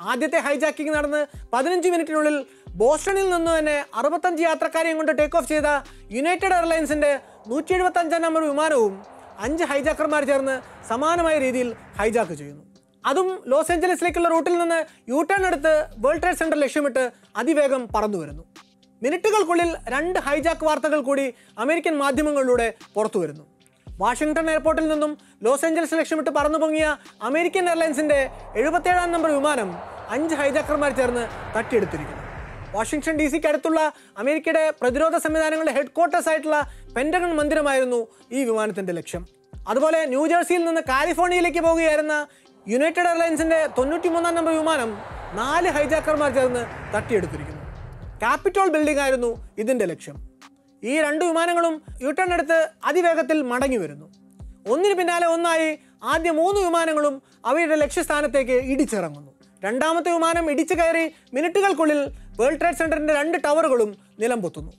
[SPEAKER 1] ആദ്യത്തെ ഹൈജാക്കിംഗ് നടന്ന് പതിനഞ്ച് മിനിറ്റിനുള്ളിൽ ബോസ്റ്റണിൽ നിന്ന് തന്നെ അറുപത്തഞ്ച് യാത്രക്കാരെയും കൊണ്ട് ടേക്ക് ഓഫ് ചെയ്ത യുണൈറ്റഡ് എയർലൈൻസിന്റെ നൂറ്റി എഴുപത്തഞ്ചാം നമ്പർ വിമാനവും അഞ്ച് ഹൈജാക്കർമാർ ചേർന്ന് സമാനമായ രീതിയിൽ ഹൈജാക്ക് ചെയ്യുന്നു അതും ലോസ് ഏഞ്ചലസിലേക്കുള്ള റൂട്ടിൽ നിന്ന് യു ടേൺ എടുത്ത് വേൾഡ് ട്രേഡ് സെന്റർ ലക്ഷ്യമിട്ട് അതിവേഗം പറന്നു വരുന്നു മിനിറ്റുകൾക്കുള്ളിൽ രണ്ട് ഹൈജാക്ക് വാർത്തകൾ കൂടി അമേരിക്കൻ മാധ്യമങ്ങളിലൂടെ പുറത്തു വരുന്നു വാഷിംഗ്ടൺ എയർപോർട്ടിൽ നിന്നും ലോസ് ഏഞ്ചലസ് ലക്ഷ്യമിട്ട് പറന്നു പൊങ്ങിയ അമേരിക്കൻ എയർലൈൻസിന്റെ എഴുപത്തേഴാം നമ്പർ വിമാനം അഞ്ച് ഹൈജാക്കർമാർ ചേർന്ന് തട്ടിയെടുത്തിരിക്കുന്നു വാഷിംഗ്ടൺ ഡി സിക്ക് അടുത്തുള്ള അമേരിക്കയുടെ പ്രതിരോധ സംവിധാനങ്ങളുടെ ഹെഡ് ക്വാർട്ടേഴ്സ് ആയിട്ടുള്ള പെൻറ്റഗൺ മന്ദിരമായിരുന്നു ഈ വിമാനത്തിന്റെ ലക്ഷ്യം അതുപോലെ ന്യൂജേഴ്സിയിൽ നിന്ന് കാലിഫോർണിയയിലേക്ക് പോകുകയായിരുന്ന യുണൈറ്റഡ് എയർലൈൻസിന്റെ തൊണ്ണൂറ്റിമൂന്നാം നമ്പർ വിമാനം നാല് ഹൈജാക്കർമാർ ചേർന്ന് തട്ടിയെടുത്തിരിക്കുന്നു ക്യാപിറ്റോൾ ബിൽഡിംഗ് ആയിരുന്നു ഇതിന്റെ ലക്ഷ്യം ഈ രണ്ട് വിമാനങ്ങളും യൂട്ടേൺ എടുത്ത് അതിവേഗത്തിൽ മടങ്ങി വരുന്നു ഒന്നിന് പിന്നാലെ ഒന്നായി ആദ്യ മൂന്ന് വിമാനങ്ങളും അവയുടെ ലക്ഷ്യസ്ഥാനത്തേക്ക് ഇടിച്ചിറങ്ങുന്നു രണ്ടാമത്തെ വിമാനം ഇടിച്ചു കയറി മിനിറ്റുകൾക്കുള്ളിൽ വേൾഡ് ട്രേഡ് സെന്ററിന്റെ രണ്ട് ടവറുകളും നിലംപൊത്തുന്നു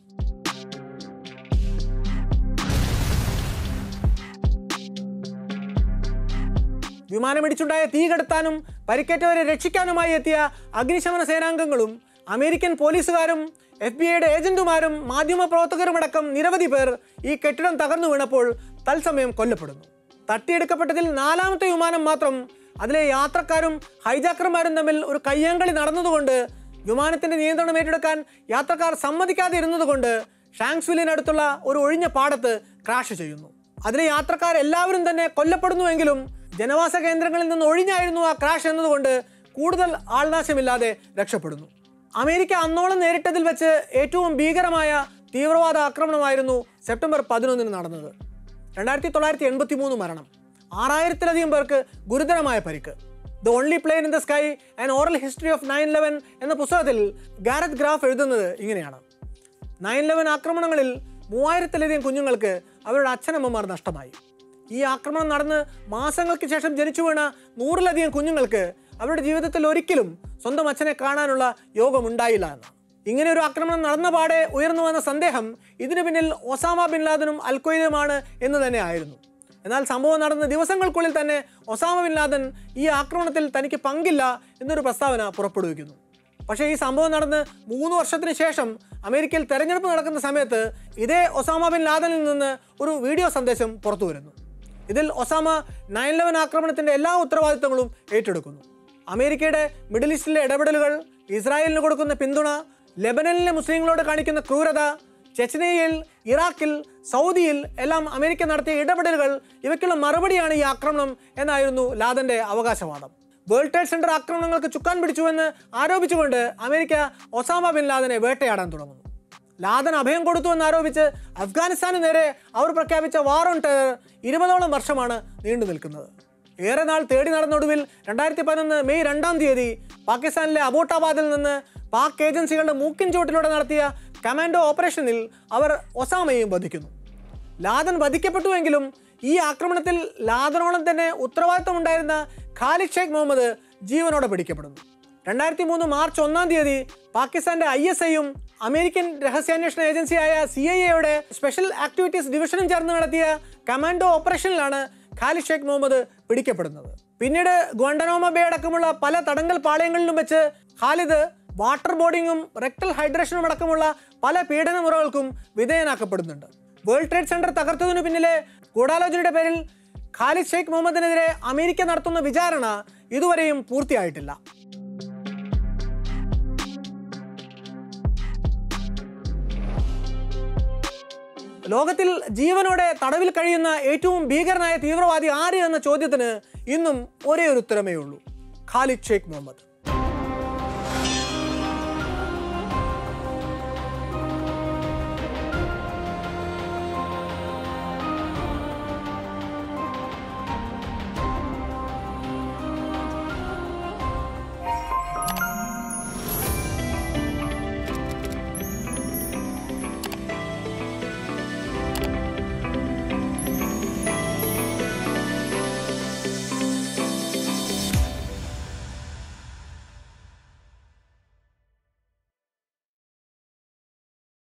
[SPEAKER 1] വിമാനമിടിച്ചുണ്ടായ തീ കെടുത്താനും പരിക്കേറ്റവരെ രക്ഷിക്കാനുമായി എത്തിയ അഗ്നിശമന സേനാംഗങ്ങളും അമേരിക്കൻ പോലീസുകാരും എഫ് ബി ഐയുടെ ഏജന്റുമാരും മാധ്യമപ്രവർത്തകരുമടക്കം നിരവധി പേർ ഈ കെട്ടിടം തകർന്നു വീണപ്പോൾ തത്സമയം കൊല്ലപ്പെടുന്നു തട്ടിയെടുക്കപ്പെട്ടതിൽ നാലാമത്തെ വിമാനം മാത്രം അതിലെ യാത്രക്കാരും ഹൈജാക്കർമാരും തമ്മിൽ ഒരു കയ്യാങ്കളി നടന്നതുകൊണ്ട് വിമാനത്തിന്റെ നിയന്ത്രണം ഏറ്റെടുക്കാൻ യാത്രക്കാർ സമ്മതിക്കാതെ ഇരുന്നതുകൊണ്ട് ഷാങ്സ്വില്ലിനടുത്തുള്ള ഒരു ഒഴിഞ്ഞ പാടത്ത് ക്രാഷ് ചെയ്യുന്നു അതിലെ യാത്രക്കാർ എല്ലാവരും തന്നെ കൊല്ലപ്പെടുന്നുവെങ്കിലും ജനവാസ കേന്ദ്രങ്ങളിൽ നിന്ന് ഒഴിഞ്ഞായിരുന്നു ആ ക്രാഷ് എന്നതുകൊണ്ട് കൂടുതൽ ആൾനാശമില്ലാതെ രക്ഷപ്പെടുന്നു അമേരിക്ക അന്നോളം നേരിട്ടതിൽ വെച്ച് ഏറ്റവും ഭീകരമായ തീവ്രവാദ ആക്രമണമായിരുന്നു സെപ്റ്റംബർ പതിനൊന്നിന് നടന്നത് രണ്ടായിരത്തി തൊള്ളായിരത്തി എൺപത്തി മൂന്ന് മരണം ആറായിരത്തിലധികം പേർക്ക് ഗുരുതരമായ പരിക്ക് the only plane in the sky and oral history of nine eleven എന്ന പുസ്തകത്തിൽ ഗാരത് ഗ്രാഫ് എഴുതുന്നത് ഇങ്ങനെയാണ് നയൻ ലെവൻ ആക്രമണങ്ങളിൽ മൂവായിരത്തിലധികം കുഞ്ഞുങ്ങൾക്ക് അവരുടെ അച്ഛനമ്മമാർ നഷ്ടമായി ഈ ആക്രമണം നടന്ന് മാസങ്ങൾക്ക് ശേഷം ജനിച്ചു വീണ നൂറിലധികം കുഞ്ഞുങ്ങൾക്ക് അവരുടെ ജീവിതത്തിൽ ഒരിക്കലും സ്വന്തം അച്ഛനെ കാണാനുള്ള യോഗമുണ്ടായില്ല എന്നാണ് ഇങ്ങനെ ഒരു ആക്രമണം നടന്ന പാടെ ഉയർന്നു വന്ന സന്ദേഹം ഇതിനു പിന്നിൽ ഒസാമ ബിൻ ലാദനും അൽക്വയ്ദയുമാണ് എന്ന് തന്നെ ആയിരുന്നു എന്നാൽ സംഭവം നടന്ന ദിവസങ്ങൾക്കുള്ളിൽ തന്നെ ഒസാമ ബിൻ ലാദൻ ഈ ആക്രമണത്തിൽ തനിക്ക് പങ്കില്ല എന്നൊരു പ്രസ്താവന പുറപ്പെടുവിക്കുന്നു പക്ഷേ ഈ സംഭവം നടന്ന് മൂന്ന് വർഷത്തിന് ശേഷം അമേരിക്കയിൽ തെരഞ്ഞെടുപ്പ് നടക്കുന്ന സമയത്ത് ഇതേ ഒസാമ ബിൻ ലാദനിൽ നിന്ന് ഒരു വീഡിയോ സന്ദേശം പുറത്തു വരുന്നു ഇതിൽ ഒസാമ നയൻ ലെവൻ ആക്രമണത്തിന്റെ എല്ലാ ഉത്തരവാദിത്തങ്ങളും ഏറ്റെടുക്കുന്നു അമേരിക്കയുടെ മിഡിൽ ഈസ്റ്റിലെ ഇടപെടലുകൾ ഇസ്രായേലിന് കൊടുക്കുന്ന പിന്തുണ ലെബനനിലെ മുസ്ലിങ്ങളോട് കാണിക്കുന്ന ക്രൂരത ചെച്ചനയിൽ ഇറാഖിൽ സൗദിയിൽ എല്ലാം അമേരിക്ക നടത്തിയ ഇടപെടലുകൾ ഇവയ്ക്കുള്ള മറുപടിയാണ് ഈ ആക്രമണം എന്നായിരുന്നു ലാദന്റെ അവകാശവാദം വേൾഡ് ട്രേഡ് സെന്റർ ആക്രമണങ്ങൾക്ക് ചുക്കാൻ പിടിച്ചുവെന്ന് ആരോപിച്ചുകൊണ്ട് അമേരിക്ക ഒസാമ ബിൻ ലാദനെ വേട്ടയാടാൻ തുടങ്ങുന്നു ലാദൻ അഭയം കൊടുത്തു എന്നാരോപിച്ച് അഫ്ഗാനിസ്ഥാന് നേരെ അവർ പ്രഖ്യാപിച്ച വാർ ഓൺ ടെറർ ഇരുപതോളം വർഷമാണ് നീണ്ടു നിൽക്കുന്നത് ഏറെ നാൾ തേടി നടന്നൊടുവിൽ രണ്ടായിരത്തി പതിനൊന്ന് മെയ് രണ്ടാം തീയതി പാകിസ്ഥാനിലെ അബോട്ടാബാദിൽ നിന്ന് പാക് ഏജൻസികളുടെ മൂക്കിൻ ചുവട്ടിലൂടെ നടത്തിയ കമാൻഡോ ഓപ്പറേഷനിൽ അവർ ഒസാമയെയും വധിക്കുന്നു ലാദൻ വധിക്കപ്പെട്ടുവെങ്കിലും ഈ ആക്രമണത്തിൽ ലാദനോളം തന്നെ ഉത്തരവാദിത്തമുണ്ടായിരുന്ന ഖാലിദ് ഷെയ്ഖ് മുഹമ്മദ് ജീവനോടെ പിടിക്കപ്പെടുന്നു രണ്ടായിരത്തി മൂന്ന് മാർച്ച് ഒന്നാം തീയതി പാകിസ്ഥാന്റെ ഐ എസ് ഐയും അമേരിക്കൻ രഹസ്യാന്വേഷണ ഏജൻസിയായ സി ഐ എയുടെ സ്പെഷ്യൽ ആക്ടിവിറ്റീസ് ഡിവിഷനും ചേർന്ന് നടത്തിയ കമാൻഡോ ഓപ്പറേഷനിലാണ് ഖാലിദ് ഷെയ്ഖ് മുഹമ്മദ് പിടിക്കപ്പെടുന്നത് പിന്നീട് ഗ്വണ്ടനോമ ബേ അടക്കമുള്ള പല തടങ്കൽ പാളയങ്ങളിലും വെച്ച് ഖാലിദ് വാട്ടർ ബോർഡിങ്ങും റെക്ടൽ ഹൈഡ്രേഷനും അടക്കമുള്ള പല പീഡന മുറകൾക്കും വിധേയനാക്കപ്പെടുന്നുണ്ട് വേൾഡ് ട്രേഡ് സെന്റർ തകർത്തതിനു പിന്നിലെ ഗൂഢാലോചനയുടെ പേരിൽ ഖാലിദ് ഷെയ്ഖ് മുഹമ്മദിനെതിരെ അമേരിക്ക നടത്തുന്ന വിചാരണ ഇതുവരെയും പൂർത്തിയായിട്ടില്ല ലോകത്തിൽ ജീവനോടെ തടവിൽ കഴിയുന്ന ഏറ്റവും ഭീകരനായ തീവ്രവാദി ആര് എന്ന ചോദ്യത്തിന് ഇന്നും ഒരേ ഒരു ഉത്തരമേ ഉള്ളൂ ഖാലിദ് ഷെയ്ഖ് മുഹമ്മദ്